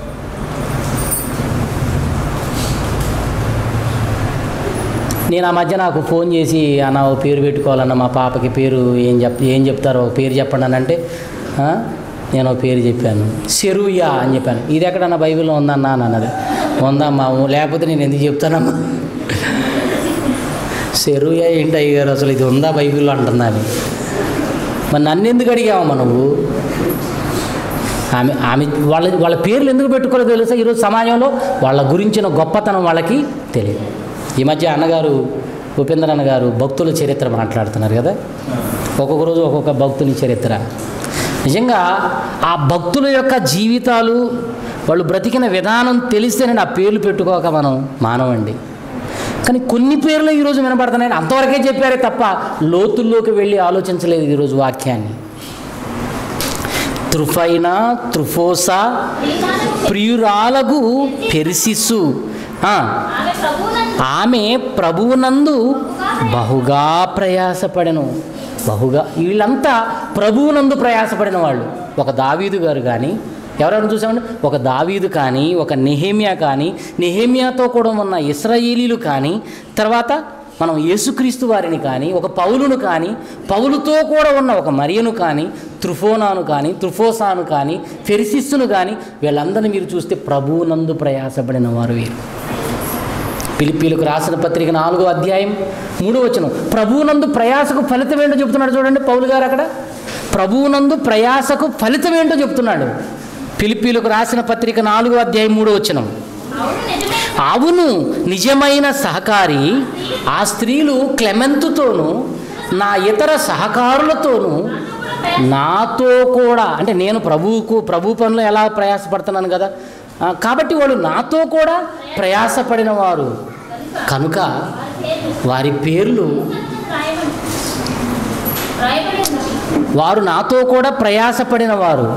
నేను ఆ మధ్య నాకు ఫోన్ చేసి అన్న ఓ పేరు పెట్టుకోవాలన్న మా పాపకి పేరు ఏం చెప్ ఏం చెప్తారో ఓ పేరు చెప్పండి అని అంటే "ఆ, నేను ఓ పేరు చెప్పాను సెరుయా అని చెప్పాను ఇది ఎక్కడన్నా బైబిల్లో ఉందన్నా అని అన్నది ఉందమ్మా ఊ, లేకపోతే నేను ఎందుకు చెప్తానమ్మా సెరుయా ఏంటి అయ్యారు అసలు ఇది ఉందా బైబిల్లో అంటుందా అని మరి నన్ను ఎందుకు అడిగావమ్మా నువ్వు ఆమె ఆమె వాళ్ళ వాళ్ళ పేర్లు ఎందుకు పెట్టుకోలేదో తెలుసా ఈరోజు సమాజంలో వాళ్ళ గురించిన గొప్పతనం వాళ్ళకి తెలియదు ఈ మధ్య అన్నగారు ఉపేంద్ర అన్నగారు భక్తుల చరిత్ర మాట్లాడుతున్నారు కదా ఒక్కొక్క రోజు ఒక్కొక్క భక్తుని చరిత్ర నిజంగా ఆ భక్తుల యొక్క జీవితాలు వాళ్ళు బ్రతికిన విధానం తెలిస్తేనే ఆ పేర్లు పెట్టుకోక మనం మానవండి కానీ కొన్ని పేర్లు ఈరోజు వినపడుతున్నాయి అంతవరకే చెప్పారే తప్ప లోతుల్లోకి వెళ్ళి ఆలోచించలేదు ఈరోజు వాక్యాన్ని త్రుఫైనా త్రుఫోసా ప్రియురాలకు ప్రియురాలగు పెరిసిస్సు ఆ, ఆమె ప్రభునందు ఆమె ప్రభువునందు బహుగా ప్రయాసపడెను బహుగా వీళ్ళంతా ప్రభువునందు ప్రయాసపడిన వాళ్ళు ఒక దావీదు గారు కానీ ఎవరెవరు చూసామండి ఒక దావీదు కానీ ఒక నెహేమియా కానీ నెహేమియాతో కూడా ఉన్న ఇస్రాయేలీలు కానీ తర్వాత మనం యేసుక్రీస్తు వారిని కానీ ఒక పౌలును కానీ పౌలుతో కూడా ఉన్న ఒక మరియను కానీ త్రుఫోనాను కానీ త్రుఫోసాను కానీ ఫెరిసిస్సును కానీ వీళ్ళందరినీ మీరు చూస్తే ప్రభువునందు ప్రయాసపడిన వారు వీరు పిలిపిలకు రాసిన పత్రిక నాలుగో అధ్యాయం మూడో వచనం ప్రభువునందు ప్రయాసకు ఫలితం ఏంటో చెప్తున్నాడు చూడండి పౌలు గారు అక్కడ ప్రభువునందు ప్రయాసకు ఫలితం ఏంటో చెప్తున్నాడు పిలిపిలకు రాసిన పత్రిక నాలుగో అధ్యాయం మూడో వచనం అవును నిజమే అవును నిజమైన సహకారి ఆ స్త్రీలు క్లెమెంతుతోనూ నా ఇతర సహకారులతోనూ నాతో కూడా అంటే నేను ప్రభువుకు ప్రభు పనులు ఎలా ప్రయాసపడుతున్నాను కదా ఆ, కాబట్టి వాళ్ళు నాతో కూడా ప్రయాసపడిన వారు కనుక వారి పేర్లు రాయబడి రాయబడి ఉన్నది వారు నాతో కూడా ప్రయాసపడిన వారు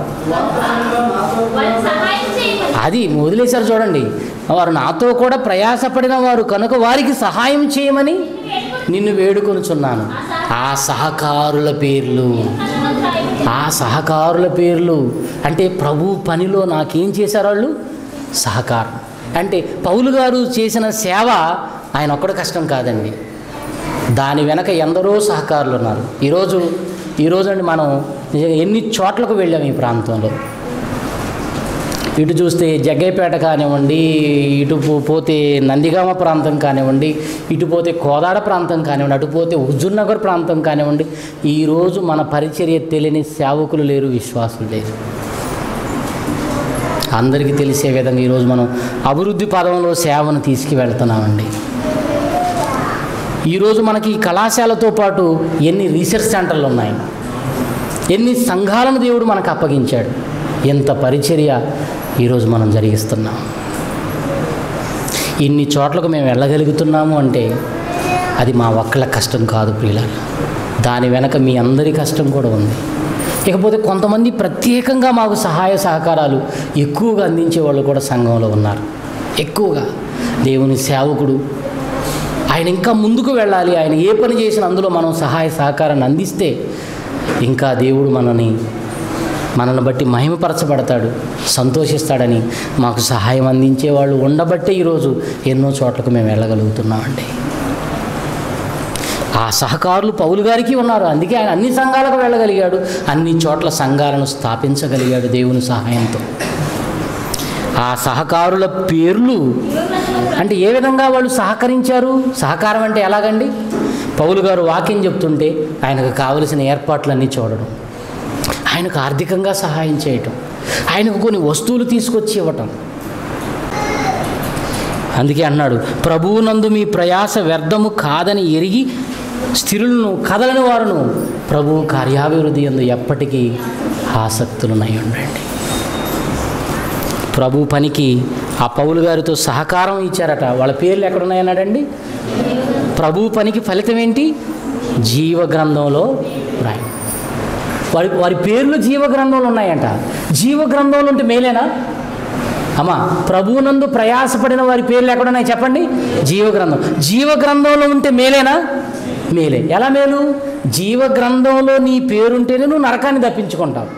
వాళ్ళకి సహాయం చేయమని అది వదిలేశారు చూడండి వారు నాతో కూడా ప్రయాసపడిన వారు కనుక వారికి సహాయం చేయమని నిన్ను వేడుకొనుచున్నాను ఆ సహకారుల పేర్లు కనుగొని రాయబడి ఆ సహకారుల పేర్లు అంటే ప్రభు పనిలో నాకేం చేశారు వాళ్ళు సహకారం అంటే పౌలు గారు చేసిన సేవ ఆయన ఒక్కడు కష్టం కాదండి దాని వెనక ఎందరో సహకారులు ఉన్నారు ఈరోజు ఈరోజు అండి మనం నిజంగా ఎన్ని చోట్లకు వెళ్ళాము ఈ ప్రాంతంలో ఇటు చూస్తే జగ్గైపేట కానివ్వండి ఇటు పో- పోతే నందిగామ ప్రాంతం కానివ్వండి ఇటు పోతే కోదాడ ప్రాంతం కానివ్వండి అటు పోతే హుజూర్నగర్ ప్రాంతం కానివ్వండి ఈరోజు మన పరిచర్య తెలియని సేవకులు లేరు విశ్వాసులు లేరు అందరికీ తెలిసే విధంగా ఈరోజు మనం అభివృద్ధి పదంలో సేవను తీసుకువెళ్తున్నామండి ఈరోజు మనకి ఈ కళాశాలతో పాటు ఎన్ని రీసెర్చ్ సెంటర్లు ఉన్నాయి ఎన్ని సంఘాలను దేవుడు మనకు అప్పగించాడు ఎంత పరిచర్య ఈరోజు మనం జరిగిస్తున్నాం ఇన్ని చోట్లకు మేము వెళ్ళగలుగుతున్నాము అంటే అది మా ఒక్కళ్ళ కష్టం కాదు ప్రియుల దాని వెనక మీ అందరి కష్టం కూడా ఉంది ఇకపోతే కొంతమంది ప్రత్యేకంగా మాకు సహాయ సహకారాలు ఎక్కువగా అందించే వాళ్ళు కూడా సంఘంలో ఉన్నారు ఎక్కువగా దేవుని సేవకుడు ఆయన ఇంకా ముందుకు వెళ్ళాలి ఆయన ఏ పని చేసిన అందులో మనం సహాయ సహకారాన్ని అందిస్తే ఇంకా దేవుడు మనని మనల్ని బట్టి మహిమపరచబడతాడు సంతోషిస్తాడని మాకు సహాయం అందించే వాళ్ళు ఉండబట్టే ఈరోజు ఎన్నో చోట్లకు మేము వెళ్ళగలుగుతున్నామండి ఆ సహకారులు పౌలు గారికి ఉన్నారు అందుకే ఆయన అన్ని సంఘాలకు వెళ్ళగలిగాడు అన్ని చోట్ల సంఘాలను స్థాపించగలిగాడు దేవుని సహాయంతో ఆ సహకారుల పేర్లు అంటే ఏ విధంగా వాళ్ళు సహకరించారు సహకారం అంటే ఎలాగండి పౌలు గారు వాక్యం చెప్తుంటే ఆయనకు కావలసిన ఏర్పాట్లన్నీ చూడడం ఆయనకు ఆర్థికంగా సహాయం చేయటం ఆయనకు కొన్ని వస్తువులు తీసుకొచ్చి ఇవ్వటం అందుకే అన్నాడు ప్రభువునందు మీ ప్రయాస వ్యర్థము కాదని ఎరిగి స్థిరులను కదలని వారును ప్రభువు కార్యాభివృద్ధి ఎందు ఎప్పటికీ ఆసక్తులునై ఉండండి ప్రభు పనికి ఆ పౌలు గారితో సహకారం ఇచ్చారట వాళ్ళ పేర్లు ఎక్కడున్నాయన్నాడండి ప్రభు పనికి ఫలితం ఏంటి జీవ గ్రంథంలో రాయి వారి వారి పేర్లు జీవ గ్రంథంలో ఉన్నాయంట జీవ గ్రంథంలో ఉంటే మేలేనా అమ్మా ప్రభువునందు ప్రయాసపడిన వారి పేర్లు ఎక్కడున్నాయి చెప్పండి జీవ గ్రంథం జీవ గ్రంథంలో ఉంటే మేలేనా మేలే ఎలా మేలు జీవ గ్రంథంలో నీ పేరుంటేనే నువ్వు నరకాన్ని తప్పించుకుంటావు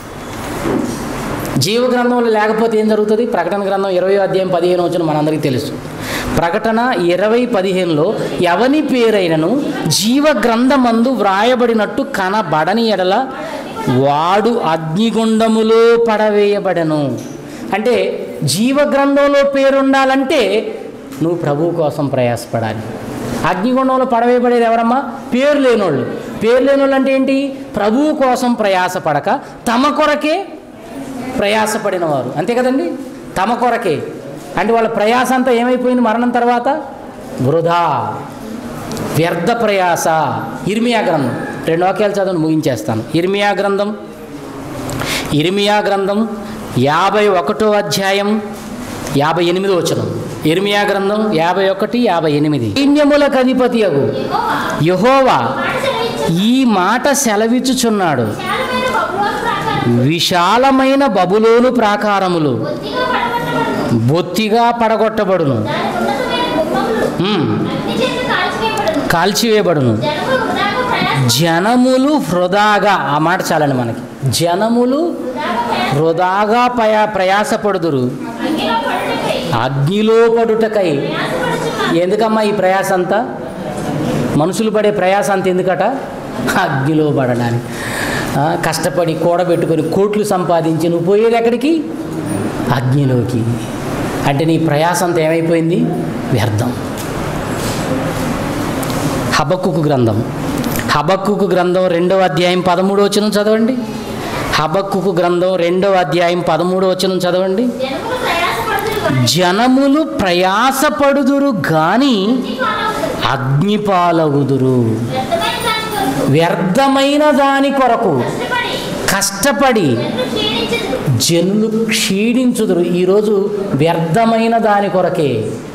జీవ గ్రంథంలో లేకపోతే ఏం జరుగుతుంది ప్రకటన గ్రంథం ఇరవై అధ్యాయం పదిహేను వచ్చిన మనందరికీ తెలుసు ప్రకటన ఇరవై పదిహేనులో ఎవని పేరైనను జీవ గ్రంథమందు వ్రాయబడినట్టు కనబడని ఎడల వాడు అగ్నిగుండములో పడవేయబడను అంటే జీవ గ్రంథంలో పేరుండాలంటే నువ్వు ప్రభువు కోసం ప్రయాసపడాలి అగ్నిగుండంలో పడవేయబడేది ఎవరమ్మా పేరు లేనోళ్ళు పేరు లేనోళ్ళు అంటే ఏంటి ప్రభువు కోసం ప్రయాసపడక తమ కొరకే ప్రయాసపడిన వారు అంతే కదండి తమ కొరకే అంటే వాళ్ళ ప్రయాస అంతా ఏమైపోయింది మరణం తర్వాత వృధా వ్యర్థ ప్రయాస ఇర్మియా గ్రంథం రెండు వాక్యాలు చదువును ముగించేస్తాను ఇర్మియా గ్రంథం ఇర్మియా గ్రంథం యాభై ఒకటో అధ్యాయం యాభై ఎనిమిదో వచనం ఇర్మియా గ్రంథం యాభై ఒకటి యాభై ఎనిమిది సైన్యములకు అధిపతి అగు యెహోవా యహోవా మాట సెలవిచ్చు ఈ మాట సెలవిచ్చుచున్నాడు విశాలమైన బబులోను ప్రాకారం విశాలమైన బబులోను ప్రాకారములు బొత్తిగా పడగొట్టబడును బొత్తిగా పడగొట్టబడును దాని ఉన్నతమైన గుమ్మములు ఉమ్, అగ్ని చేత కాల్చివేయబడును కాల్చివేయబడును జనములు వృధాగా జనములు వృధాగా ప్రయాస ఆ మాట చాలండి మనకి జనములు వృధాగా ప్రయాస వృధాగా పయా ప్రయాసపడుదురు అగ్నిలో పడుటకై అగ్నిలో పడుటకై ప్రయాసపడుచున్నారు ఎందుకమ్మా ఈ ప్రయాస అంతా మనుషులు పడే ప్రయాస అంత ఎందుకట అగ్నిలో పడడానికి ఆ, కష్టపడి కూడబెట్టుకొని కోట్లు సంపాదించి నువ్వు పోయేది ఎక్కడికి అగ్నిలోకి అంటే నీ ప్రయాస అంతా ఏమైపోయింది వ్యర్థం హబక్కుకు గ్రంథం హబక్కుకు గ్రంథం రెండవ అధ్యాయం పదమూడో వచనం చదవండి హబక్కుకు గ్రంథం రెండవ అధ్యాయం పదమూడో వచనం చదవండి జనములు ప్రయాసపడుదురు జనములు ప్రయాసపడుదురు గాని అగ్ని పాలవుదురు. అగ్నిపాలగుదురు వ్యర్థమైన దాని కొరకు వ్యర్థమైన దాని కొరకు కష్టపడి కష్టపడి జనులు క్షీణించుదురు. జనులు క్షీణించుదురు ఈరోజు వ్యర్థమైన దాని కొరకే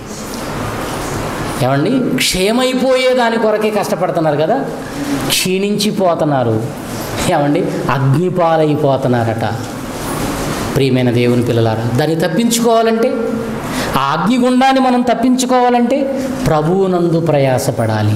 ఏమండి క్షేమైపోయే దాని కొరకే కష్టపడుతున్నారు కదా క్షీణించిపోతున్నారు ఏమండి అగ్నిపాలైపోతున్నారట ప్రియమైన దేవుని పిల్లలారా దాన్ని తప్పించుకోవాలంటే ఆ అగ్నిగుండాన్ని మనం తప్పించుకోవాలంటే ప్రభువునందు ప్రయాసపడాలి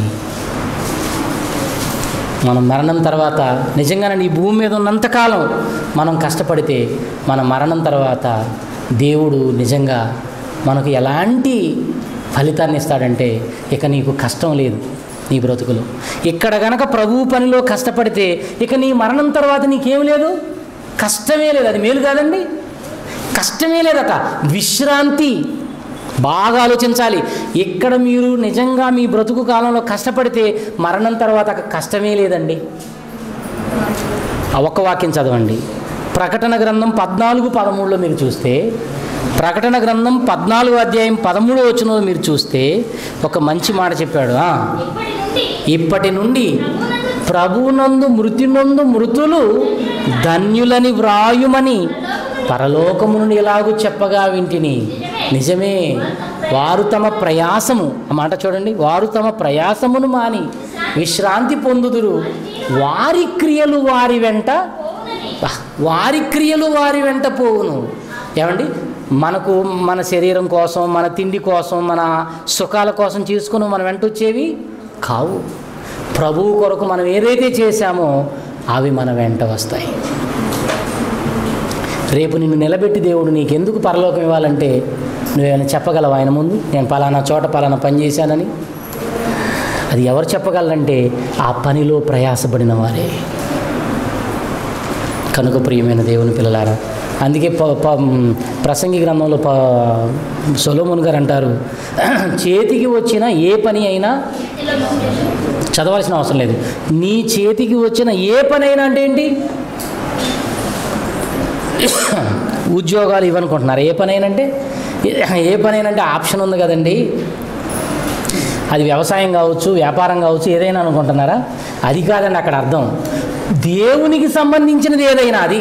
మనం మరణం తర్వాత నిజంగానే ఈ భూమి మీద ఉన్నంతకాలం మనం కష్టపడితే మన మరణం తర్వాత దేవుడు నిజంగా మనకు ఎలాంటి ఫలితాన్ని ఇస్తాడంటే ఇక నీకు కష్టం లేదు నీ బ్రతుకులో ఇక్కడ గనక ప్రభువు పనిలో కష్టపడితే ఇక నీ మరణం తర్వాత నీకేం లేదు కష్టమే లేదు అది మేలు కాదండి కష్టమే లేదట విశ్రాంతి బాగా ఆలోచించాలి ఇక్కడ మీరు నిజంగా మీ బ్రతుకు కాలంలో కష్టపడితే మరణం తర్వాత కష్టమే లేదండి ఆ ఒక్క వాక్యం చదవండి ప్రకటన గ్రంథం పద్నాలుగు పదమూడులో మీరు చూస్తే ప్రకటన గ్రంథం పద్నాలుగు అధ్యాయం పదమూడు వచనంలో మీరు చూస్తే ఒక మంచి మాట చెప్పాడు ఆ, ఇప్పటి నుండి ఇప్పటి నుండి ప్రభువునందు ప్రభునందు మృతినందు మృతులు ధన్యులని వ్రాయుమని పరలోకపు పరలోకము నుండి ఎలాగూ చెప్పగా వింటిని నిజమే వారు తమ ప్రయాసము ఆ మాట చూడండి వారు తమ ప్రయాసమును మాని విశ్రాంతి పొందుదురు వారి క్రియలు వారి వెంట పోవునని బా, వారి క్రియలు వారి వెంట పోవును ఏమండి మనకు మన శరీరం కోసం మన తిండి కోసం మన సుఖాల కోసం చేసుకుని మన వెంట వచ్చేవి కావు ప్రభువు కొరకు మనం ఏదైతే చేశామో అవి మన వెంట వస్తాయి రేపు నిన్ను నిలబెట్టి దేవుడు నీకెందుకు పరలోకం ఇవ్వాలంటే నువ్వేమైనా చెప్పగలవు ఆయన ముందు నేను పలానా చోట పలానా పని చేశానని అది ఎవరు చెప్పగలరంటే ఆ పనిలో ప్రయాసపడిన వారే కనుక ప్రియమైన దేవుని పిల్లలారా అందుకే ప ప- ప్రసంగి గ్రంథంలో ప సొలోమున్ గారు అంటారు చేతికి వచ్చిన ఏ పని అయినా చదవాల్సిన అవసరం లేదు నీ చేతికి వచ్చిన ఏ పని అయినా అంటే ఏంటి ఉద్యోగాలు ఇవ్వనుకుంటున్నారు ఏ పని అయినా అంటే ఏ పని అయినా అంటే ఆప్షన్ ఉంది కదండి అది వ్యవసాయం కావచ్చు వ్యాపారం కావచ్చు ఏదైనా అనుకుంటున్నారా అది కాదండి అక్కడ అర్థం దేవునికి సంబంధించినది ఏదైనా అది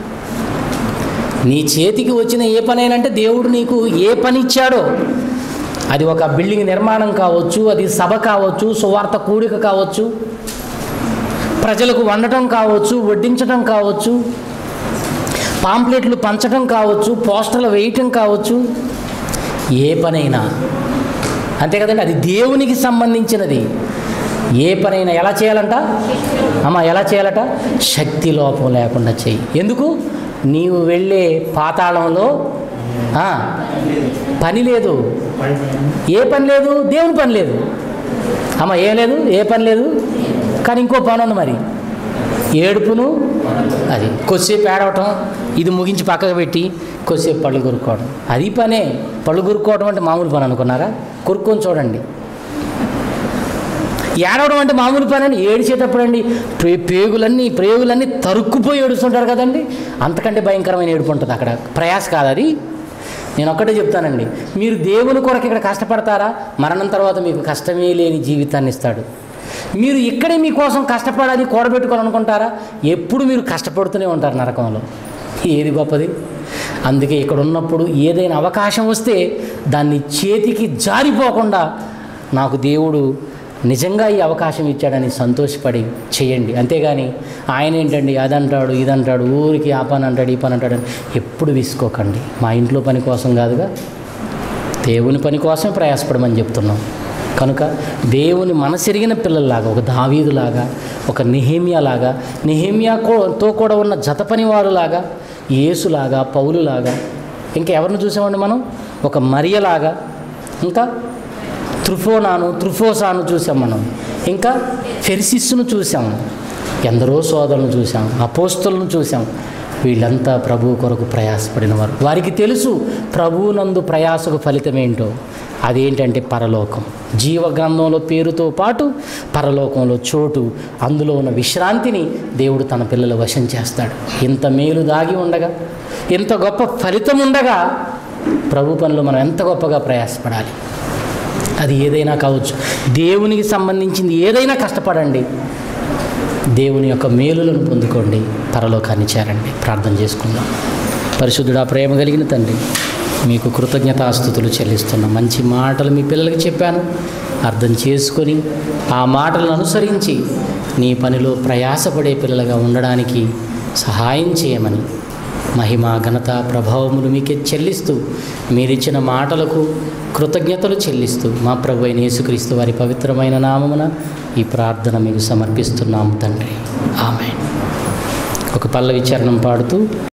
నీ చేతికి వచ్చిన ఏ పనైనా అంటే దేవుడు నీకు ఏ పని ఇచ్చాడో అది ఒక బిల్డింగ్ నిర్మాణం కావచ్చు అది సభ కావచ్చు సువార్త కూడిక కావచ్చు ప్రజలకు వండటం కావచ్చు వడ్డించడం కావచ్చు పాంప్లెట్లు పంచడం కావచ్చు పోస్టర్లు వేయటం కావచ్చు ఏ పనైనా అంతే కదండి అది దేవునికి సంబంధించినది ఏ పనైనా ఎలా చేయాలంట అమ్మ ఎలా చేయాలట శక్తి లోపం లేకుండా చెయ్యి ఎందుకు నీవు వెళ్ళే పాతాళంలో ఆ, పని లేదు ఏ పని లేదు దేవుని పని లేదు అమ్మ ఏం లేదు ఏ పని లేదు కానీ ఇంకో పని ఉంది మరి ఏడుపును అది కొద్దిసేపు ఏడవటం ఇది ముగించి పక్కకు పెట్టి కొద్దిసేపు పళ్ళు కొరుక్కోవడం అది పనే పళ్ళు కొరుక్కోవడం అంటే మామూలు పని అనుకున్నారా కొరుక్కొని చూడండి ఏడవడం అంటే మామూలు పని అండి ఏడిచేటప్పుడు అండి ప్రే పేగులన్నీ ప్రేగులన్నీ తరుక్కుపోయి ఏడుస్తుంటారు కదండి అంతకంటే భయంకరమైన ఏడుపు ఉంటుంది అక్కడ ప్రయాస కాదు అది నేను ఒక్కటే చెప్తానండి మీరు దేవుని కొరకు ఇక్కడ కష్టపడతారా మరణం తర్వాత మీకు కష్టమే లేని జీవితాన్ని ఇస్తాడు మీరు ఇక్కడే మీకోసం కష్టపడాలి కూడబెట్టుకోవాలనుకుంటారా ఎప్పుడు మీరు కష్టపడుతూనే ఉంటారు నరకంలో ఏది గొప్పది అందుకే ఇక్కడ ఉన్నప్పుడు ఏదైనా అవకాశం వస్తే దాన్ని చేతికి జారిపోకుండా నాకు దేవుడు నిజంగా ఈ అవకాశం ఇచ్చాడని సంతోషపడి చేయండి అంతేగాని ఆయన ఏంటండి అదంటాడు ఇదంటాడు ఊరికి ఆ పని అంటాడు ఈ పని అంటాడు అని ఎప్పుడు విసుకోకండి మా ఇంట్లో పని కోసం కాదుగా దేవుని పని కోసమే ప్రయాసపడమని చెప్తున్నాం కనుక దేవుని మనసెరిగిన పిల్లల్లాగా ఒక దావీదులాగా ఒక నిహేమియాలాగా నిహేమియాతో కూడా ఉన్న జత పనివారులాగా యేసులాగా పౌలులాగా ఇంకా ఎవరిని చూసామండి మనం ఒక మరియలాగా ఇంకా త్రుఫోనాను త్రుఫోసాను చూసాం మనం ఇంకా ఫెర్సిస్ను చూసాం ఎందరో సోదరులను చూసాం అపోస్తులను చూసాం వీళ్ళంతా ప్రభువు కొరకు ప్రయాసపడిన వారు వారికి తెలుసు ప్రభువునందు ప్రయాసకు ఫలితం ఏంటో అదేంటంటే పరలోకం జీవ గ్రంథంలో పేరుతో పాటు పరలోకంలో చోటు అందులో ఉన్న విశ్రాంతిని దేవుడు తన పిల్లల వశం చేస్తాడు ఇంత మేలు దాగి ఉండగా ఇంత గొప్ప ఫలితం ఉండగా ప్రభు పనిలో మనం ఎంత గొప్పగా ప్రయాసపడాలి అది ఏదైనా కావచ్చు దేవునికి సంబంధించింది ఏదైనా కష్టపడండి దేవుని యొక్క మేలులను పొందుకోండి పరలోకాన్ని చేరండి ప్రార్థన చేసుకుందాం పరిశుద్ధుడా ప్రేమ కలిగిన తండ్రి మీకు కృతజ్ఞతాస్థుతులు చెల్లిస్తున్నా మంచి మాటలు మీ పిల్లలకి చెప్పాను అర్థం చేసుకొని ఆ మాటలను అనుసరించి నీ పనిలో ప్రయాసపడే పిల్లలుగా ఉండడానికి సహాయం చేయమని మహిమ ఘనత ప్రభావములు మీకే చెల్లిస్తూ మీరిచ్చిన మాటలకు కృతజ్ఞతలు చెల్లిస్తూ మా ప్రభు అయిన యేసుక్రీస్తు వారి పవిత్రమైన నామమున ఈ ప్రార్థన మీకు సమర్పిస్తున్నాము తండ్రి ఆమె ఒక పల్లవి చరణం పాడుతూ